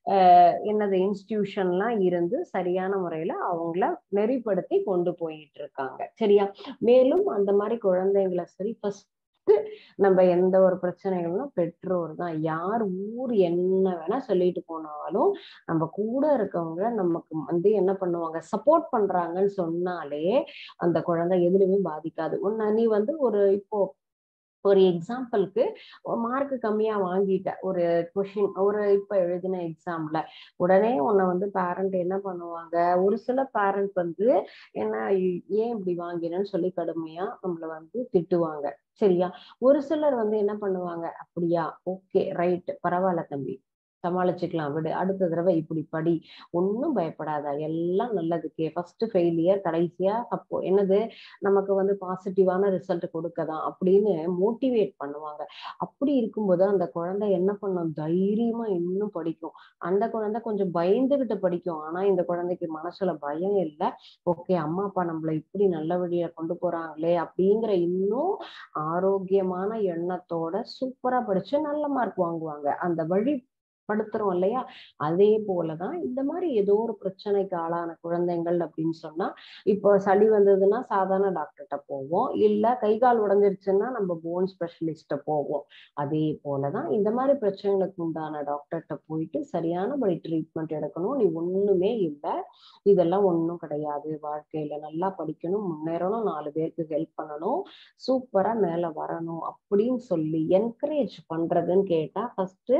என்னது இன்ஸ்டிடியூஷன்லாம் இருந்து சரியான முறையில அவங்கள நெறிப்படுத்தி கொண்டு போயிட்டு இருக்காங்க சரியா மேலும் அந்த மாதிரி குழந்தைங்களை சரி ஃபர்ஸ்ட் நம்ம எந்த ஒரு பிரச்சனைகளும் பெற்றோர் தான் யார் ஊர் என்ன வேணா சொல்லிட்டு போனாலும் நம்ம கூட இருக்கவங்க நமக்கு வந்து என்ன பண்ணுவாங்க சப்போர்ட் பண்றாங்கன்னு சொன்னாலே அந்த குழந்தை எதுலையுமே பாதிக்காது உன்ன நீ வந்து ஒரு இப்போ ஒரு எக்ஸாம்பிளுக்கு மார்க் கம்மியா வாங்கிட்ட ஒரு கொஷின் ஒரு இப்ப எழுதின எக்ஸாம்ல உடனே உன்னை வந்து பேரண்ட் என்ன பண்ணுவாங்க ஒரு சில பேரண்ட் வந்து என்ன ஏன் இப்படி வாங்கினேன்னு சொல்லி கடுமையா நம்மள வந்து திட்டுவாங்க சரியா ஒரு சிலர் வந்து என்ன பண்ணுவாங்க அப்படியா ஓகே ரைட் பரவாயில்ல தம்பி சமாளிச்சுக்கலாம் விடு அடுத்த தடவை இப்படி படி ஒன்றும் பயப்படாத எல்லாம் நல்லதுக்கே ஃபர்ஸ்ட் ஃபெயிலியர் கடைசியா அப்போ என்னது நமக்கு வந்து பாசிட்டிவான ரிசல்ட் கொடுக்கதான் அப்படின்னு மோட்டிவேட் பண்ணுவாங்க அப்படி இருக்கும்போது அந்த குழந்தை என்ன பண்ணும் தைரியமா இன்னும் படிக்கும் அந்த குழந்தை கொஞ்சம் பயந்துகிட்டு படிக்கும் ஆனா இந்த குழந்தைக்கு மனசுல பயம் இல்லை ஓகே அம்மா அப்பா நம்மள இப்படி நல்ல வழியில கொண்டு போறாங்களே அப்படிங்கிற இன்னும் ஆரோக்கியமான எண்ணத்தோட சூப்பரா படிச்சு நல்ல மார்க் வாங்குவாங்க அந்த வழி படுத்துறோம் இல்லையா அதே போலதான் இந்த மாதிரி ஏதோ ஒரு பிரச்சனைக்கு ஆளான குழந்தைங்கள் அப்படின்னு சொன்னா இப்போ சளி வந்ததுன்னா சாதாரண டாக்டர்கிட்ட போவோம் இல்ல கை கால் உடஞ்சிருச்சுன்னா நம்ம போன் ஸ்பெஷலிஸ்ட போவோம் அதே போலதான் இந்த மாதிரி பிரச்சனைகளுக்கு உண்டான டாக்டர்கிட்ட போயிட்டு சரியானபடி ட்ரீட்மெண்ட் எடுக்கணும் நீ ஒண்ணுமே இல்லை இதெல்லாம் ஒண்ணும் கிடையாது வாழ்க்கையில நல்லா படிக்கணும் முன்னேறணும் நாலு பேருக்கு ஹெல்ப் பண்ணணும் சூப்பரா மேல வரணும் அப்படின்னு சொல்லி என்கரேஜ் பண்றதுன்னு கேட்டா ஃபர்ஸ்ட்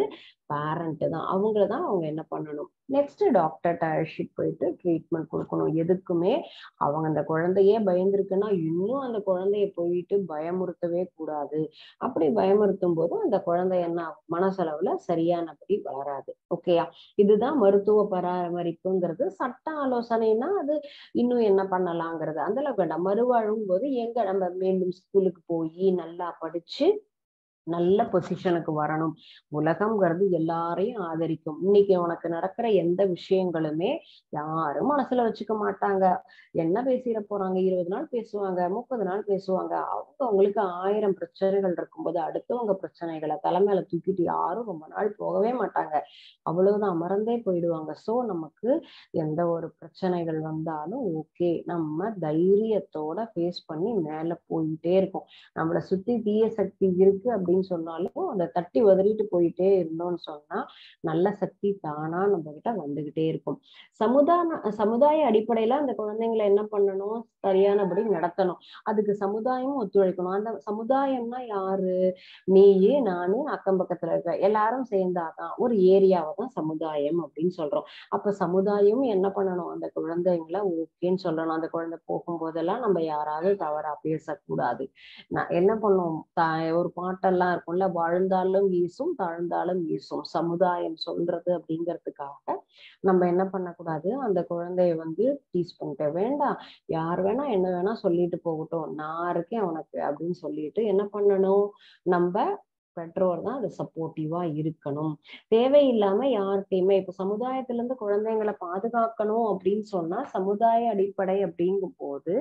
பேரண்ட் தான் அவங்கள தான் அவங்க என்ன பண்ணணும் நெக்ஸ்ட் டாக்டர்கிட்ட அழைச்சிட்டு போயிட்டு ட்ரீட்மெண்ட் கொடுக்கணும் எதுக்குமே அவங்க அந்த குழந்தையே பயந்துருக்குன்னா இன்னும் அந்த குழந்தைய போயிட்டு பயமுறுத்தவே கூடாது அப்படி பயமுறுத்தும் போது அந்த குழந்தை என்ன ஆகும்? மனசளவுல சரியானபடி வளராது ஓகேயா இதுதான் மருத்துவ பராமரிப்புங்கிறது சட்ட ஆலோசனைனா அது இன்னும் என்ன பண்ணலாங்கிறது அந்த அளவுக்கு வேண்டாம் மறுவாழும் போது எங்க நம்ம மீண்டும் ஸ்கூலுக்கு போய் நல்லா படிச்சு நல்ல பொசிஷனுக்கு வரணும் உலகம்ங்கிறது எல்லாரையும் ஆதரிக்கும் இன்னைக்கு உனக்கு நடக்கிற எந்த விஷயங்களுமே யாரும் மனசுல வச்சுக்க மாட்டாங்க என்ன பேசிட போறாங்க இருபது நாள் பேசுவாங்க முப்பது நாள் பேசுவாங்க அவங்க அவங்களுக்கு ஆயிரம் பிரச்சனைகள் இருக்கும்போது அடுத்தவங்க பிரச்சனைகளை தலைமையில தூக்கிட்டு யாரும் ரொம்ப நாள் போகவே மாட்டாங்க அவ்வளவுதான் மறந்தே போயிடுவாங்க சோ நமக்கு எந்த ஒரு பிரச்சனைகள் வந்தாலும் ஓகே நம்ம தைரியத்தோட ஃபேஸ் பண்ணி மேல போயிட்டே இருக்கோம் நம்மளை சுத்தி தீய சக்தி இருக்கு அப்படின்னு சொன்னாலும் அதை தட்டி உதறிட்டு போயிட்டே இருந்தோம்னு சொன்னா நல்ல சக்தி தானா நம்ம கிட்ட வந்துகிட்டே இருக்கும் சமுதாய சமுதாய அடிப்படையில அந்த குழந்தைங்களை என்ன பண்ணணும் சரியானபடி நடத்தணும் அதுக்கு சமுதாயமும் ஒத்துழைக்கணும் அந்த சமுதாயம்னா யாரு நீயே நானு அக்கம் பக்கத்துல இருக்க எல்லாரும் சேர்ந்தாதான் ஒரு ஏரியாவை தான் சமுதாயம் அப்படின்னு சொல்றோம் அப்ப சமுதாயம் என்ன பண்ணணும் அந்த குழந்தைங்களை ஓகேன்னு சொல்லணும் அந்த குழந்தை போகும்போதெல்லாம் நம்ம யாராவது தவறா பேசக்கூடாது நான் என்ன பண்ணுவோம் த- ஒரு பாட்டெல்லாம் இருக்கும்ல வாழ்ந்தாலும் வீசும் தாழ்ந்தாலும் வீசும் சமுதாயம் சொல்றது அப்படிங்கிறதுக்காக நம்ம என்ன பண்ணக்கூடாது அந்த குழந்தைய வந்து டீஸ் பண்ணிக்க வேண்டாம் யார் வேணா என்ன வேணா சொல்லிட்டு போகட்டும் நான் இருக்கேன் அவனுக்கு அப்படின்னு சொல்லிட்டு என்ன பண்ணணும் நம்ம பெற்றோர் தான் அது சப்போர்ட்டிவா இருக்கணும் தேவையில்லாம யார்கிட்டயுமே இப்ப சமுதாயத்துல இருந்து குழந்தைங்களை பாதுகாக்கணும் அப்படின்னு சொன்னா சமுதாய அடிப்படை அப்படிங்கும் போது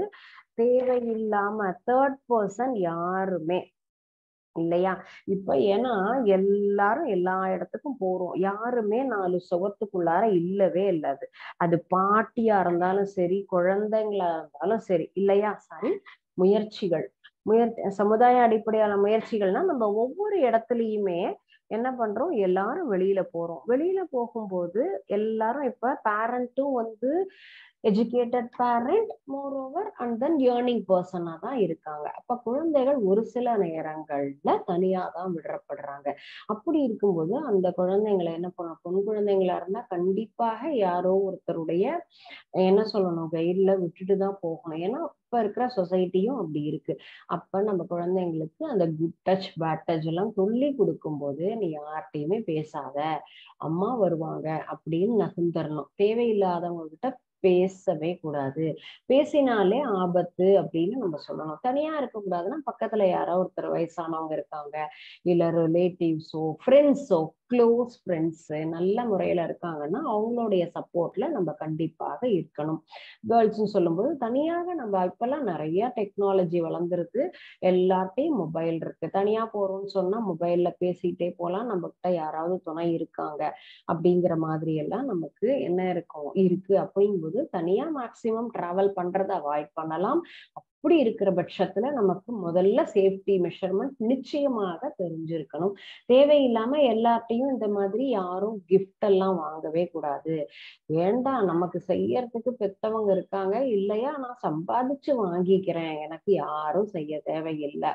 தேவையில்லாம தேர்ட் பர்சன் யாருமே இல்லையா இப்ப ஏன்னா எல்லாரும் எல்லா இடத்துக்கும் போறோம் யாருமே நாலு சுவத்துக்குள்ளார இல்லவே இல்லாது அது பாட்டியா இருந்தாலும் சரி குழந்தைங்களா இருந்தாலும் சரி இல்லையா சரி முயற்சிகள் முயற்சி சமுதாய அடிப்படையான முயற்சிகள்னா நம்ம ஒவ்வொரு இடத்துலயுமே என்ன பண்றோம் எல்லாரும் வெளியில போறோம் வெளியில போகும்போது எல்லாரும் இப்ப பேரண்ட்டும் வந்து educated parent more over and then earning person தான் இருக்காங்க அப்ப குழந்தைகள் ஒரு சில நேரங்கள்ல தனியா தான் விடப்படுறாங்க அப்படி இருக்கும்போது அந்த குழந்தைங்களை என்ன பண்ணணும் பொன் குழந்தைங்களா இருந்தா கண்டிப்பாக யாரோ ஒருத்தருடைய என்ன சொல்லணும் கைட்ல விட்டுட்டு தான் போகணும் ஏன்னா இப்ப இருக்கிற சொசைட்டியும் அப்படி இருக்கு அப்ப நம்ம குழந்தைங்களுக்கு அந்த குட் டச் பேட் டச் எல்லாம் சொல்லி கொடுக்கும்போது நீ யார்கிட்டயுமே பேசாத அம்மா வருவாங்க அப்படின்னு நகுந்தரணும் தேவையில்லாதவங்க கிட்ட பேசவே கூடாது பேசினாலே ஆபத்து அப்படின்னு நம்ம சொல்லணும் தனியா இருக்க கூடாதுன்னா பக்கத்துல யாரோ ஒருத்தர் வயசானவங்க இருக்காங்க இல்ல ரிலேட்டிவ்ஸோ ஃப்ரெண்ட்ஸோ க்ளோஸ் ஃப்ரெண்ட்ஸ் நல்ல முறையில இருக்காங்கன்னா அவங்களுடைய சப்போர்ட்ல நம்ம கண்டிப்பாக இருக்கணும் கேர்ள்ஸ்னு சொல்லும்போது தனியாக நம்ம இப்பெல்லாம் நிறைய டெக்னாலஜி வளர்ந்துருக்கு எல்லார்ட்டையும் மொபைல் இருக்கு தனியா போறோம்னு சொன்னா மொபைல்ல பேசிக்கிட்டே போலாம் நம்ம கிட்ட யாராவது துணை இருக்காங்க அப்படிங்கிற மாதிரி எல்லாம் நமக்கு என்ன இருக்கும் இருக்கு அப்படிங்கும்போது தனியா மேக்சிமம் டிராவல் பண்றதை அவாய்ட் பண்ணலாம் அப்படி இருக்கிற பட்சத்துல நமக்கு முதல்ல சேஃப்டி மெஷர்மெண்ட் நிச்சயமாக தெரிஞ்சிருக்கணும் தேவையில்லாம எல்லார்ட்டையும் இந்த மாதிரி யாரும் கிஃப்ட் எல்லாம் வாங்கவே கூடாது வேண்டாம் நமக்கு செய்யறதுக்கு பெத்தவங்க இருக்காங்க இல்லையா நான் சம்பாதிச்சு வாங்கிக்கிறேன் எனக்கு யாரும் செய்ய தேவையில்லை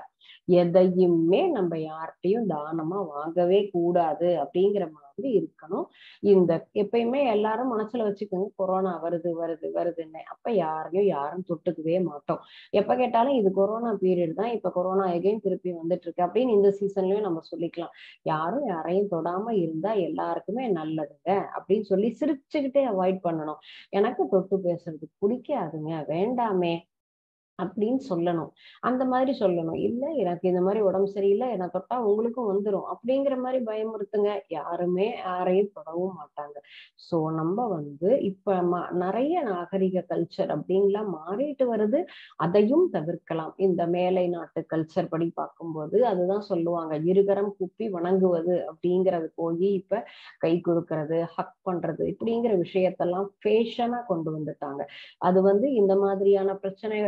எதையுமே நம்ம யார்கிட்டயும் தானமா வாங்கவே கூடாது அப்படிங்கிற மாதிரி இருக்கணும் இந்த எப்பயுமே எல்லாரும் மனசுல வச்சுக்கோங்க கொரோனா வருது வருது வருதுன்னு அப்ப யாரையும் யாரும் தொட்டுக்கவே மாட்டோம் எப்ப கேட்டாலும் இது கொரோனா பீரியட் தான் இப்ப கொரோனா எகைன் திருப்பி வந்துட்டு இருக்கு அப்படின்னு இந்த சீசன்லயும் நம்ம சொல்லிக்கலாம் யாரும் யாரையும் தொடாம இருந்தா எல்லாருக்குமே நல்லதுங்க அப்படின்னு சொல்லி சிரிச்சுக்கிட்டே அவாய்ட் பண்ணணும் எனக்கு தொட்டு பேசுறது பிடிக்காதுங்க வேண்டாமே அப்படின்னு சொல்லணும் அந்த மாதிரி சொல்லணும் இல்ல எனக்கு இந்த மாதிரி உடம்பு சரியில்லை என்னை தொட்டா உங்களுக்கும் வந்துரும் அப்படிங்கிற மாதிரி பயமுறுத்துங்க யாருமே யாரையும் தொடவும் மாட்டாங்க சோ நம்ம வந்து இப்ப ம- நிறைய நாகரிக கல்ச்சர் அப்படின்லாம் மாறிட்டு வருது அதையும் தவிர்க்கலாம் இந்த மேலை நாட்டு கல்ச்சர் படி பார்க்கும்போது அதுதான் சொல்லுவாங்க இருகரம் குப்பி வணங்குவது அப்படிங்கறது போய் இப்ப கை கொடுக்கறது ஹக் பண்றது இப்படிங்கிற விஷயத்தெல்லாம் ஃபேஷனா கொண்டு வந்துட்டாங்க அது வந்து இந்த மாதிரியான பிரச்சனைகளுக்கும்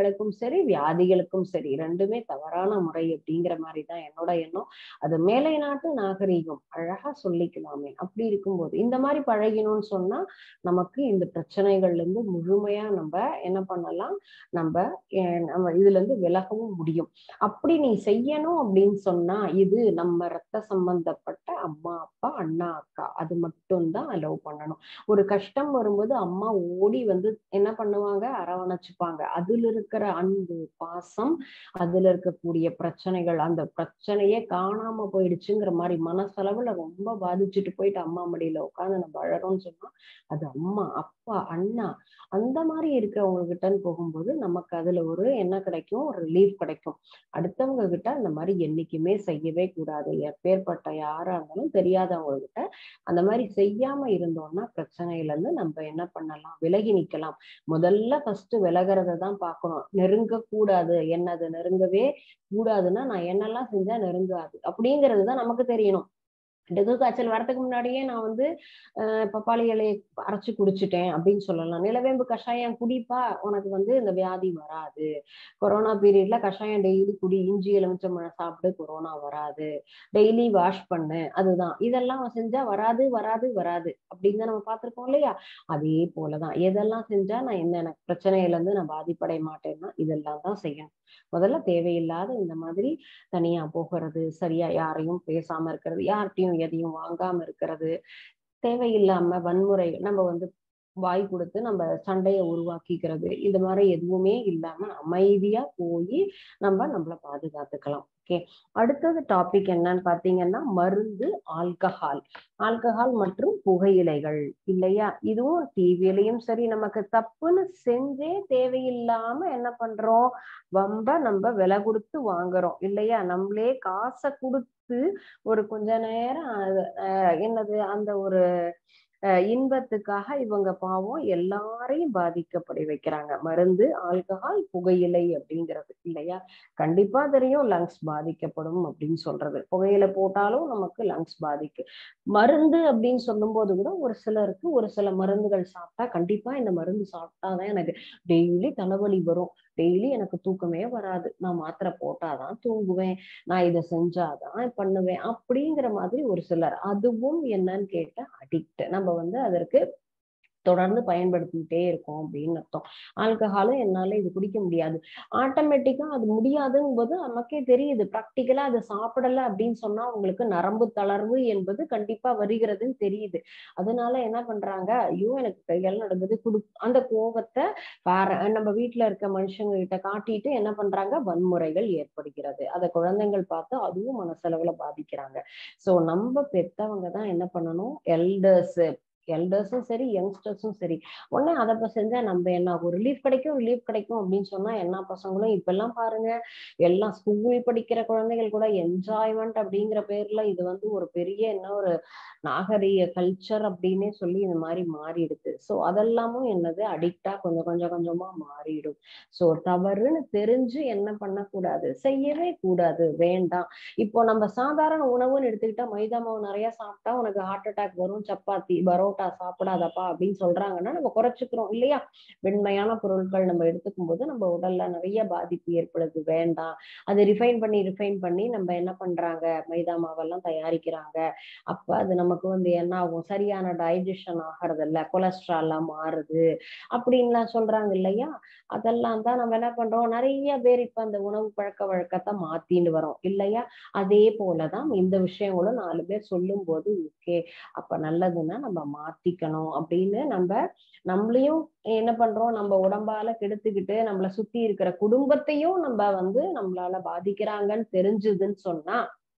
சரி வியாதிகளுக்கும் சரி ரெண்டுமே தவறான முறை அப்படிங்கிற மாதிரி தான் என்னோட எண்ணம் அது மேலை நாட்டு நாகரீகம் அழகா சொல்லிக்கலாமே அப்படி இருக்கும்போது இந்த மாதிரி பழகினோம்னு சொன்னா நமக்கு இந்த பிரச்சனைகள்ல இருந்து முழுமையா நம்ம என்ன பண்ணலாம் நம்ம நம்ம இதுல இருந்து விலகவும் முடியும் அப்படி நீ செய்யணும் அப்படின்னு சொன்னா இது நம்ம ரத்த சம்பந்தப்பட்ட அம்மா அப்பா அண்ணா அக்கா அது மட்டும்தான் அலோவ் பண்ணணும் ஒரு கஷ்டம் வரும்போது அம்மா ஓடி வந்து என்ன பண்ணுவாங்க அரவணைச்சுப்பாங்க அதுல இருக்கிற அன்பு பாசம் அதுல இருக்கக்கூடிய பிரச்சனைகள் அந்த பிரச்சனையே காணாம போயிடுச்சுங்கிற மாதிரி மனசளவுல ரொம்ப பாதிச்சுட்டு போயிட்டு அம்மா மடியில உட்காந்து நம்ம அழறோம்னு சொன்னா அது அம்மா அப்பா அண்ணா அந்த மாதிரி இருக்கிறவங்க கிட்டன்னு போகும்போது நமக்கு அதுல ஒரு என்ன கிடைக்கும் ஒரு ரிலீஃப் கிடைக்கும் அடுத்தவங்க கிட்ட அந்த மாதிரி என்னைக்குமே செய்யவே கூடாது எப்பேற்பட்ட யாரா இருந்தாலும் தெரியாதவங்க கிட்ட அந்த மாதிரி செய்யாம இருந்தோம்னா பிரச்சனையில இருந்து நம்ம என்ன பண்ணலாம் விலகி நிக்கலாம் முதல்ல ஃபர்ஸ்ட் விலகிறத தான் பார்க்கணும் நெருங்க கூடாது என்னது நெருங்கவே கூடாதுன்னா நான் என்னெல்லாம் செஞ்சா நெருங்காது அப்படிங்கிறது தான் நமக்கு தெரியணும் டெங்கு காய்ச்சல் வரதுக்கு முன்னாடியே நான் வந்து அஹ் பப்பாளி இலையை அரைச்சு குடிச்சிட்டேன் அப்படின்னு சொல்லலாம் நிலவேம்பு கஷாயம் குடிப்பா உனக்கு வந்து இந்த வியாதி வராது கொரோனா பீரியட்ல கஷாயம் டெய்லி குடி இஞ்சி எலுமிச்சம்பழம் சாப்பிடு கொரோனா வராது டெய்லி வாஷ் பண்ணு அதுதான் இதெல்லாம் செஞ்சா வராது வராது வராது அப்படின்னு தான் நம்ம பார்த்திருக்கோம் இல்லையா அதே போலதான் எதெல்லாம் செஞ்சா நான் என்ன எனக்கு பிரச்சனையில இருந்து நான் பாதிப்படைய மாட்டேன்னா இதெல்லாம் தான் செய்யணும் முதல்ல தேவையில்லாத இந்த மாதிரி தனியா போகிறது சரியா யாரையும் பேசாம இருக்கிறது யார்கிட்டயும் எதையும் வாங்காம இருக்கிறது தேவையில்லாம வன்முறை நம்ம வந்து வாய் கொடுத்து நம்ம சண்டையை உருவாக்கிக்கிறது இந்த மாதிரி எதுவுமே இல்லாம அமைதியா போய் நம்ம நம்மள பாதுகாத்துக்கலாம் ஓகே அடுத்தது டாபிக் என்னன்னு பாத்தீங்கன்னா மருந்து ஆல்கஹால் ஆல்கஹால் மற்றும் புகையிலைகள் இல்லையா இதுவும் டிவிலையும் சரி நமக்கு தப்புன்னு செஞ்சே தேவையில்லாம என்ன பண்றோம் ரொம்ப நம்ம விலை கொடுத்து வாங்குறோம் இல்லையா நம்மளே காசை கொடுத்து ஒரு கொஞ்ச நேரம் என்னது அந்த ஒரு இன்பத்துக்காக இவங்க பாவம் எல்லாரையும் பாதிக்கப்படி வைக்கிறாங்க மருந்து ஆல்கஹால் புகையிலை அப்படிங்கிறது இல்லையா கண்டிப்பா தெரியும் லங்ஸ் பாதிக்கப்படும் அப்படின்னு சொல்றது புகையிலை போட்டாலும் நமக்கு லங்ஸ் பாதிக்கு மருந்து அப்படின்னு சொல்லும் போது கூட ஒரு சிலருக்கு ஒரு சில மருந்துகள் சாப்பிட்டா கண்டிப்பா இந்த மருந்து சாப்பிட்டாதான் எனக்கு டெய்லி தலைவலி வரும் டெய்லி எனக்கு தூக்கமே வராது நான் மாத்திரை போட்டாதான் தூங்குவேன் நான் இதை செஞ்சாதான் பண்ணுவேன் அப்படிங்கிற மாதிரி ஒரு சிலர் அதுவும் என்னன்னு கேட்டா அடிக்ட் நம்ம வந்து அதற்கு தொடர்ந்து பயன்படுத்திக்கிட்டே இருக்கோம் அப்படின்னு அர்த்தம் ஆல்கஹாலும் என்னால இது குடிக்க முடியாது ஆட்டோமேட்டிக்கா அது முடியாதுங்கும் போது நமக்கே தெரியுது ப்ராக்டிக்கலா அதை சாப்பிடல அப்படின்னு சொன்னா உங்களுக்கு நரம்பு தளர்வு என்பது கண்டிப்பா வருகிறதுன்னு தெரியுது அதனால என்ன பண்றாங்க ஐயோ எனக்கு கையால் நடந்தது குடு அந்த கோபத்தை வேற நம்ம வீட்டுல இருக்க மனுஷங்க கிட்ட காட்டிட்டு என்ன பண்றாங்க வன்முறைகள் ஏற்படுகிறது அதை குழந்தைகள் பார்த்து அதுவும் மனசளவுல பாதிக்கிறாங்க சோ நம்ம பெத்தவங்க தான் என்ன பண்ணணும் எல்டர்ஸ் எல்டர்ஸும் சரி யங்ஸ்டர்ஸும் சரி உடனே அதை இப்போ செஞ்சா நம்ம என்ன ஆகும் ரிலீஃப் கிடைக்கும் ரிலீஃப் கிடைக்கும் அப்படின்னு சொன்னா எல்லா பசங்களும் இப்பெல்லாம் பாருங்க எல்லாம் ஸ்கூல் படிக்கிற குழந்தைகள் கூட என்ஜாய்மெண்ட் அப்படிங்கிற பேர்ல இது வந்து ஒரு பெரிய என்ன ஒரு நாகரீக கல்ச்சர் அப்படின்னே சொல்லி இந்த மாதிரி மாறிடுது ஸோ அதெல்லாமும் என்னது அடிக்டா கொஞ்சம் கொஞ்சம் கொஞ்சமா மாறிடும் ஸோ தவறுன்னு தெரிஞ்சு என்ன பண்ணக்கூடாது செய்யவே கூடாது வேண்டாம் இப்போ நம்ம சாதாரண உணவுன்னு எடுத்துக்கிட்டா மைதா மாவு நிறைய சாப்பிட்டா உனக்கு ஹார்ட் அட்டாக் வரும் சப்பாத்தி பரோ பரோட்டா சாப்பிடாதப்பா அப்படின்னு சொல்றாங்கன்னா நம்ம குறைச்சிக்கிறோம் இல்லையா வெண்மையான பொருட்கள் நம்ம எடுத்துக்கும் போது நம்ம உடல்ல நிறைய பாதிப்பு ஏற்படுது வேண்டாம் அதை ரிஃபைன் பண்ணி ரிஃபைன் பண்ணி நம்ம என்ன பண்றாங்க மைதா மாவெல்லாம் தயாரிக்கிறாங்க அப்ப அது நமக்கு வந்து என்ன ஆகும் சரியான டைஜஷன் ஆகிறது இல்ல கொலஸ்ட்ராலா மாறுது அப்படின்லாம் சொல்றாங்க இல்லையா அதெல்லாம் தான் நம்ம என்ன பண்றோம் நிறைய பேர் இப்ப அந்த உணவு பழக்க வழக்கத்தை மாத்தின்னு வரோம் இல்லையா அதே போலதான் இந்த விஷயங்களும் நாலு பேர் சொல்லும் போது ஓகே அப்ப நல்லதுன்னா நம்ம மாத்திக்கணும் அப்படின்னு நம்ம நம்மளையும் என்ன பண்றோம் நம்ம உடம்பால கெடுத்துக்கிட்டு நம்மள சுத்தி இருக்கிற குடும்பத்தையும் நம்ம வந்து நம்மளால பாதிக்கிறாங்கன்னு தெரிஞ்சுதுன்னு சொன்னா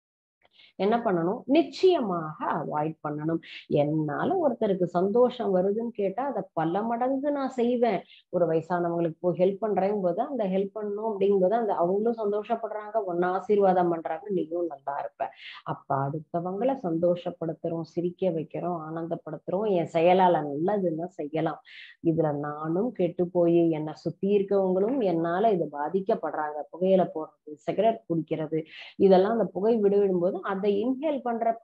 என்ன பண்ணணும் நிச்சயமாக அவாய்ட் பண்ணணும் என்னால ஒருத்தருக்கு சந்தோஷம் வருதுன்னு கேட்டா அதை பல மடங்கு நான் செய்வேன் ஒரு வயசானவங்களுக்கு போய் ஹெல்ப் பண்றேங்க போது அந்த ஹெல்ப் பண்ணணும் அப்படிங்கும்போது அந்த அவங்களும் சந்தோஷப்படுறாங்க ஒன்னு ஆசீர்வாதம் பண்றாங்க நீயும் நல்லா இருப்ப அப்ப அடுத்தவங்களை சந்தோஷப்படுத்துறோம் சிரிக்க வைக்கிறோம் ஆனந்தப்படுத்துறோம் என் செயலால நல்லதுன்னா செய்யலாம் இதுல நானும் கெட்டு போய் என்னை சுத்தி இருக்கவங்களும் என்னால இது பாதிக்கப்படுறாங்க புகையில போடுறது சிகரெட் குடிக்கிறது இதெல்லாம் அந்த புகை விடுவிடும் போது அதை இன்ஹேல் பண்ற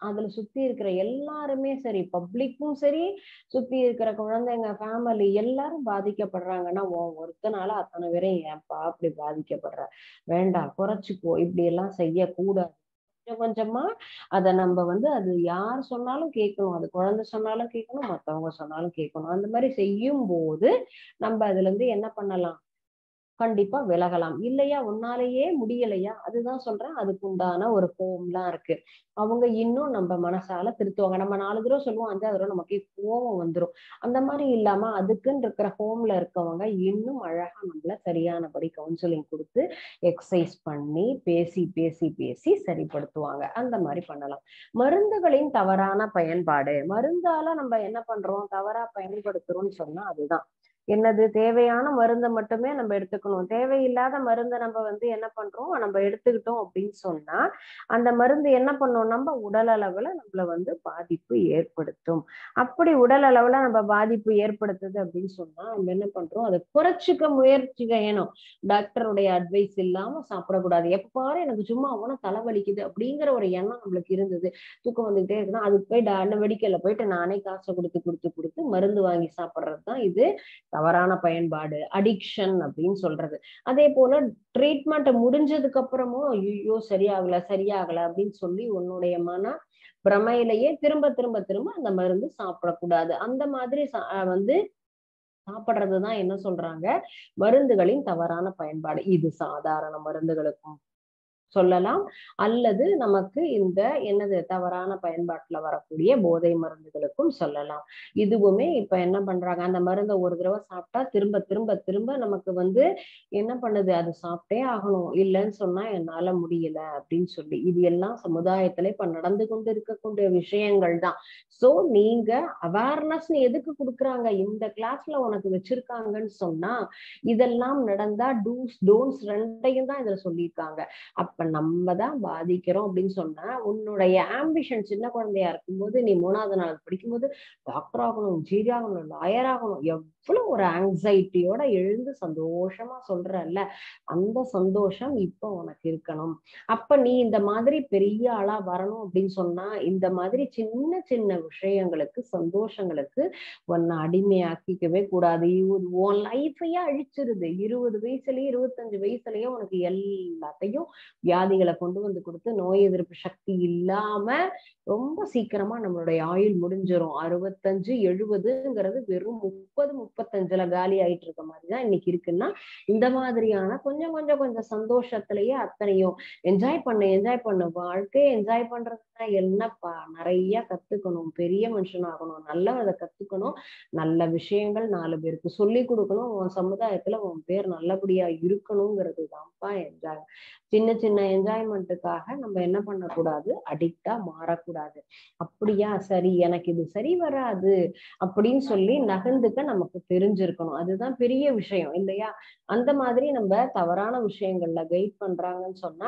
அதுல சுத்தி இருக்கிற எல்லாருமே சரி பப்ளிக்கும் சரி சுத்தி இருக்கிற குழந்தைங்க ஃபேமிலி எல்லாரும் பாதிக்கப்படுறாங்கன்னா உன் ஒருத்தனால அத்தனை பேரும் ஏன்பா அப்படி பாதிக்கப்படுற வேண்டாம் குறைச்சிக்கோ இப்படி எல்லாம் செய்யக்கூடாது கொஞ்சம் கொஞ்சமா அத நம்ம வந்து அது யார் சொன்னாலும் கேட்கணும் அது குழந்தை சொன்னாலும் கேட்கணும் மத்தவங்க சொன்னாலும் கேட்கணும் அந்த மாதிரி செய்யும் போது நம்ம அதுல இருந்து என்ன பண்ணலாம் கண்டிப்பா விலகலாம் இல்லையா உன்னாலேயே முடியலையா அதுதான் சொல்றேன் அதுக்கு உண்டான ஒரு ஹோம்லாம் இருக்கு அவங்க இன்னும் நம்ம மனசால திருத்துவாங்க நம்ம நாலு தடவை சொல்லுவோம் அஞ்சாவது தடவை நமக்கு கோவம் வந்துரும் அந்த மாதிரி இல்லாம அதுக்குன்னு இருக்கிற ஹோம்ல இருக்கவங்க இன்னும் அழகா நம்மள சரியானபடி கவுன்சிலிங் கொடுத்து எக்ஸசைஸ் பண்ணி பேசி பேசி பேசி சரிப்படுத்துவாங்க அந்த மாதிரி பண்ணலாம் மருந்துகளின் தவறான பயன்பாடு மருந்தால நம்ம என்ன பண்றோம் தவறா பயன்படுத்துறோம்னு சொன்னா அதுதான் என்னது தேவையான மருந்தை மட்டுமே நம்ம எடுத்துக்கணும் தேவையில்லாத மருந்தை நம்ம வந்து என்ன பண்றோம் நம்ம எடுத்துக்கிட்டோம் அப்படின்னு சொன்னா அந்த மருந்து என்ன பண்ணும் நம்ம உடல் அளவுல நம்மள வந்து பாதிப்பு ஏற்படுத்தும் அப்படி உடல் அளவுல நம்ம பாதிப்பு ஏற்படுத்துது அப்படின்னு சொன்னா நம்ம என்ன பண்றோம் அதை குறைச்சிக்க முயற்சி செய்யணும் டாக்டருடைய அட்வைஸ் இல்லாம சாப்பிடக்கூடாது எப்பாரு எனக்கு சும்மா அவன தலைவலிக்குது அப்படிங்கிற ஒரு எண்ணம் நம்மளுக்கு இருந்தது தூக்கம் வந்துகிட்டே இருக்குன்னா அதுக்கு போய் மெடிக்கல்ல போயிட்டு நானே காசை கொடுத்து கொடுத்து கொடுத்து மருந்து வாங்கி சாப்பிட்றது தான் இது தவறான பயன்பாடு அடிக்ஷன் அப்படின்னு சொல்றது அதே போல ட்ரீட்மெண்ட் முடிஞ்சதுக்கு அப்புறமும் ஐயோ சரியாகல சரியாகல அப்படின்னு சொல்லி உன்னுடைய மன பிரமையிலேயே திரும்ப திரும்ப திரும்ப அந்த மருந்து சாப்பிடக்கூடாது அந்த மாதிரி வந்து சாப்பிடுறதுதான் என்ன சொல்றாங்க மருந்துகளின் தவறான பயன்பாடு இது சாதாரண மருந்துகளுக்கும் சொல்லலாம் அல்லது நமக்கு இந்த என்னது தவறான பயன்பாட்டுல வரக்கூடிய போதை மருந்துகளுக்கும் சொல்லலாம் இதுவுமே இப்ப என்ன பண்றாங்க அந்த மருந்தை ஒரு தடவை சாப்பிட்டா திரும்ப திரும்ப திரும்ப நமக்கு வந்து என்ன பண்ணுது அது சாப்பிட்டே ஆகணும் இல்லைன்னு சொன்னா என்னால முடியல அப்படின்னு சொல்லி இது எல்லாம் சமுதாயத்துல இப்ப நடந்து கொண்டு இருக்கக்கூடிய விஷயங்கள் தான் சோ நீங்க அவேர்னஸ் எதுக்கு கொடுக்குறாங்க இந்த கிளாஸ்ல உனக்கு வச்சிருக்காங்கன்னு சொன்னா இதெல்லாம் நடந்தா டூஸ் டோன்ஸ் ரெண்டையும் தான் இதுல சொல்லியிருக்காங்க அப்ப நம்ம தான் பாதிக்கிறோம் அப்படின்னு சொன்னா உன்னுடைய ஆம்பிஷன் சின்ன குழந்தையா இருக்கும்போது நீ மூணாவது நாள் படிக்கும்போது டாக்டர் ஆகணும் இன்ஜீனியர் ஆகணும் லாயர் ஆகணும் எவ்வளவு ஒரு ஆங்ஸைட்டியோட எழுந்து சந்தோஷமா சொல்றல்ல அந்த சந்தோஷம் இப்போ உனக்கு இருக்கணும் அப்ப நீ இந்த மாதிரி பெரிய ஆளா வரணும் அப்படின்னு சொன்னா இந்த மாதிரி சின்ன சின்ன விஷயங்களுக்கு சந்தோஷங்களுக்கு உன்னை அடிமையாக்கிக்கவே கூடாது உன் லைஃபையே அழிச்சிருது இருபது வயசுலயே இருபத்தஞ்சு வயசுலயே உனக்கு எல்லாத்தையும் வியாதிகளை கொண்டு வந்து கொடுத்து நோய் எதிர்ப்பு சக்தி இல்லாம ரொம்ப சீக்கிரமா நம்மளுடைய ஆயுள் முடிஞ்சிரும் அறுபத்தஞ்சு எழுபதுங்கிறது வெறும் முப்பது முப்பத்தஞ்சுல காலி ஆயிட்டு இருக்க மாதிரிதான் இன்னைக்கு இருக்குன்னா இந்த மாதிரியான கொஞ்சம் கொஞ்சம் கொஞ்சம் சந்தோஷத்திலேயே அத்தனையும் என்ஜாய் பண்ணு என்ஜாய் பண்ணு வாழ்க்கையை என்ஜாய் பண்றதுன்னா என்னப்பா நிறைய கத்துக்கணும் பெரிய மனுஷன் ஆகணும் நல்ல அதை கத்துக்கணும் நல்ல விஷயங்கள் நாலு பேருக்கு சொல்லி கொடுக்கணும் உன் சமுதாயத்துல உன் பேர் நல்லபடியா இருக்கணுங்கிறது தான்ப்பா என்ஜாய் சின்ன சின்ன என்ஜாய்மெண்ட்டுக்காக நம்ம என்ன பண்ணக்கூடாது அடிக்டா மாறக்கூடாது அப்படியா சரி எனக்கு இது சரி வராது அப்படின்னு சொல்லி நகர்ந்துக்க நமக்கு தெரிஞ்சிருக்கணும் அதுதான் பெரிய விஷயம் இல்லையா அந்த மாதிரி நம்ம தவறான விஷயங்கள்ல கைட் பண்றாங்கன்னு சொன்னா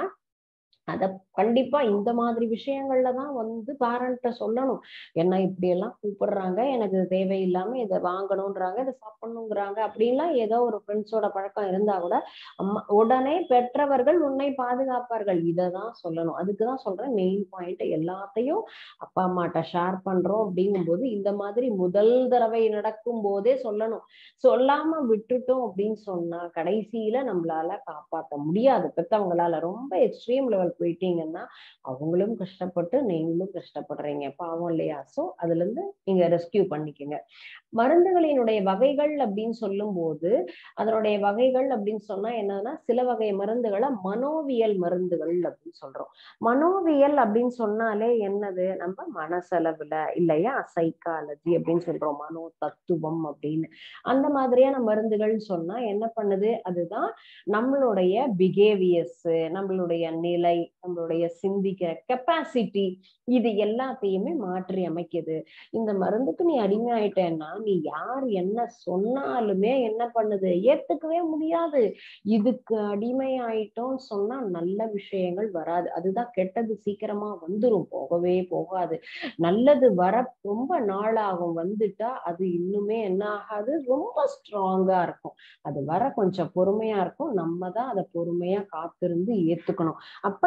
அத கண்டிப்பா இந்த மாதிரி விஷயங்கள்ல தான் வந்து பேரண்ட்ட சொல்லணும் என்ன இப்படி எல்லாம் கூப்பிடுறாங்க எனக்கு இது தேவையில்லாம இதை வாங்கணும்ன்றாங்க இதை சாப்பிடணுங்கிறாங்க அப்படின்லாம் ஏதோ ஒரு ஃப்ரெண்ட்ஸோட பழக்கம் இருந்தா கூட அம்மா உடனே பெற்றவர்கள் உன்னை பாதுகாப்பார்கள் இதை தான் சொல்லணும் அதுக்குதான் சொல்றேன் மெயின் பாயிண்ட் எல்லாத்தையும் அப்பா அம்மாட்ட ஷேர் பண்றோம் அப்படிங்கும்போது இந்த மாதிரி முதல் தடவை நடக்கும் போதே சொல்லணும் சொல்லாம விட்டுட்டோம் அப்படின்னு சொன்னா கடைசியில நம்மளால காப்பாற்ற முடியாது பெத்தவங்களால ரொம்ப எக்ஸ்ட்ரீம் லெவல் போயிட்டீங்கன்னா அவங்களும் கஷ்டப்பட்டு நீங்களும் கஷ்டப்படுறீங்க பாவம் இல்லையா சோ அதுல இருந்து நீங்க ரெஸ்கியூ பண்ணிக்கோங்க மருந்துகளினுடைய வகைகள் அப்படின்னு சொல்லும் போது அதனுடைய வகைகள் அப்படின்னு சொன்னா என்னன்னா சில வகை மருந்துகளை மனோவியல் மருந்துகள் அப்படின்னு சொல்றோம் மனோவியல் அப்படின்னு சொன்னாலே என்னது நம்ம மனசளவுல இல்லையா சைக்காலஜி அப்படின்னு சொல்றோம் மனோ தத்துவம் அப்படின்னு அந்த மாதிரியான மருந்துகள் சொன்னா என்ன பண்ணுது அதுதான் நம்மளுடைய பிஹேவியர்ஸ் நம்மளுடைய நிலை நம்மளுடைய சிந்திக்கிற கெப்பாசிட்டி இது எல்லாத்தையுமே மாற்றி அமைக்குது இந்த மருந்துக்கு நீ அடிமையாயிட்டேன்னா நீ யார் என்ன சொன்னாலுமே என்ன பண்ணுது ஏத்துக்கவே முடியாது இதுக்கு அடிமையாயிட்டோம்னு சொன்னா நல்ல விஷயங்கள் வராது அதுதான் கெட்டது சீக்கிரமா வந்துரும் போகவே போகாது நல்லது வர ரொம்ப நாளாகும் வந்துட்டா அது இன்னுமே என்ன ஆகாது ரொம்ப ஸ்ட்ராங்கா இருக்கும் அது வர கொஞ்சம் பொறுமையா இருக்கும் நம்ம தான் அதை பொறுமையா காத்திருந்து ஏத்துக்கணும் அப்ப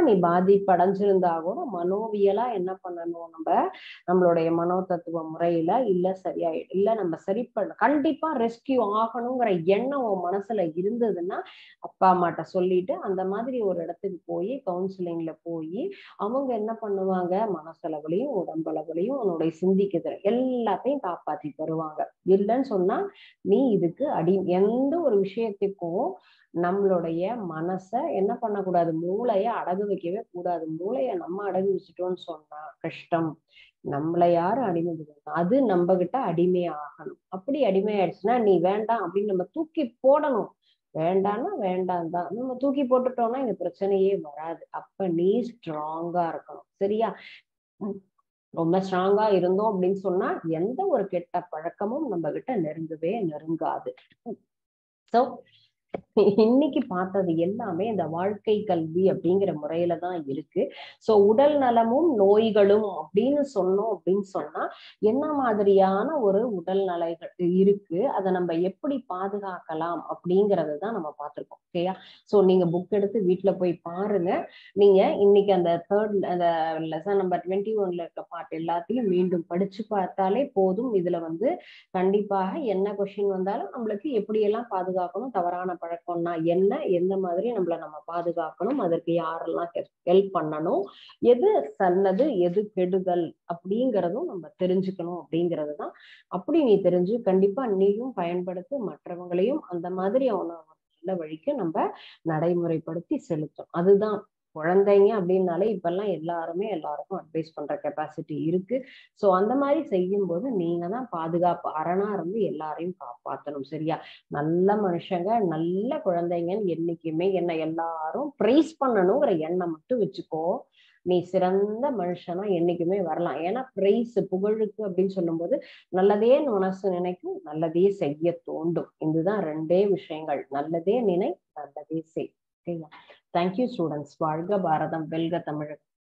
நீ பாதிப்பு அடைஞ்சிருந்தா கூட மனோவியலா என்ன பண்ணணும் நம்ம நம்மளுடைய மனோ தத்துவ முறையில இல்ல சரியாயி இல்ல நம்ம சரி பண்ண கண்டிப்பா ரெஸ்கியூ ஆகணுங்கிற எண்ணம் உன் மனசுல இருந்ததுன்னா அப்பா அம்மாட்ட சொல்லிட்டு அந்த மாதிரி ஒரு இடத்துக்கு போய் கவுன்சிலிங்ல போய் அவங்க என்ன பண்ணுவாங்க மனசளவுலையும் உடம்பளவுலையும் உன்னுடைய சிந்திக்குது எல்லாத்தையும் காப்பாத்தி தருவாங்க இல்லைன்னு சொன்னா நீ இதுக்கு அடி எந்த ஒரு விஷயத்துக்கும் நம்மளுடைய மனச என்ன பண்ணக்கூடாது மூளைய அடகு வைக்கவே கூடாது மூளைய நம்ம அடகு வச்சுட்டோம்னு சொன்னா கஷ்டம் நம்மளை யாரு அடிமை அது நம்ம கிட்ட அடிமை ஆகணும் அப்படி அடிமை ஆயிடுச்சுன்னா நீ வேண்டாம் அப்படின்னு நம்ம தூக்கி போடணும் வேண்டாம்னா வேண்டாம் தான் நம்ம தூக்கி போட்டுட்டோம்னா இந்த பிரச்சனையே வராது அப்ப நீ ஸ்ட்ராங்கா இருக்கணும் சரியா ரொம்ப ஸ்ட்ராங்கா இருந்தோம் அப்படின்னு சொன்னா எந்த ஒரு கெட்ட பழக்கமும் நம்ம கிட்ட நெருங்கவே நெருங்காது சோ இன்னைக்கு பார்த்தது எல்லாமே இந்த வாழ்க்கை கல்வி அப்படிங்கிற முறையில தான் இருக்கு சோ உடல் நலமும் நோய்களும் அப்படின்னு சொன்னோம் அப்படின்னு சொன்னா என்ன மாதிரியான ஒரு உடல் நலைகள் இருக்கு அதை நம்ம எப்படி பாதுகாக்கலாம் அப்படிங்கறது தான் நம்ம பார்த்திருக்கோம் ஓகேயா சோ நீங்க புக் எடுத்து வீட்டுல போய் பாருங்க நீங்க இன்னைக்கு அந்த தேர்ட் அந்த லெசன் நம்பர் டுவெண்ட்டி ஒன்ல இருக்க பாட்டு எல்லாத்தையும் மீண்டும் படிச்சு பார்த்தாலே போதும் இதுல வந்து கண்டிப்பாக என்ன கொஸ்டின் வந்தாலும் நம்மளுக்கு எப்படி எல்லாம் பாதுகாக்கணும் தவறான பழக்கம்னா என்ன எந்த மாதிரி நம்மள நம்ம பாதுகாக்கணும் அதற்கு யாரெல்லாம் ஹெல்ப் பண்ணணும் எது நல்லது எது கெடுதல் அப்படிங்கிறதும் நம்ம தெரிஞ்சுக்கணும் அப்படிங்கிறது தான் அப்படி நீ தெரிஞ்சு கண்டிப்பா நீயும் பயன்படுத்தி மற்றவங்களையும் அந்த மாதிரி அவனை நல்ல வழிக்கு நம்ம நடைமுறைப்படுத்தி செலுத்தும் அதுதான் குழந்தைங்க அப்படின்னாலே இப்பெல்லாம் எல்லாருமே எல்லாருக்கும் அட்வைஸ் பண்ற கெப்பாசிட்டி இருக்கு சோ அந்த மாதிரி செய்யும் போது நீங்க தான் பாதுகாப்பு அரணா இருந்து எல்லாரையும் காப்பாத்தணும் சரியா நல்ல மனுஷங்க நல்ல குழந்தைங்கன்னு என்னைக்குமே என்ன எல்லாரும் ப்ரைஸ் பண்ணணுங்கிற எண்ணம் மட்டும் வச்சுக்கோ நீ சிறந்த மனுஷனா என்னைக்குமே வரலாம் ஏன்னா பிரைஸ் புகழுக்கு அப்படின்னு சொல்லும்போது நல்லதே மனசு நினைக்கும் நல்லதே செய்ய தோண்டும் இதுதான் ரெண்டே விஷயங்கள் நல்லதே நினை நல்லதே செய் ஓகேங்களா தேங்க்யூ ஸ்டூடெண்ட்ஸ் வாழ்க பாரதம் வெல்க தமிழகம்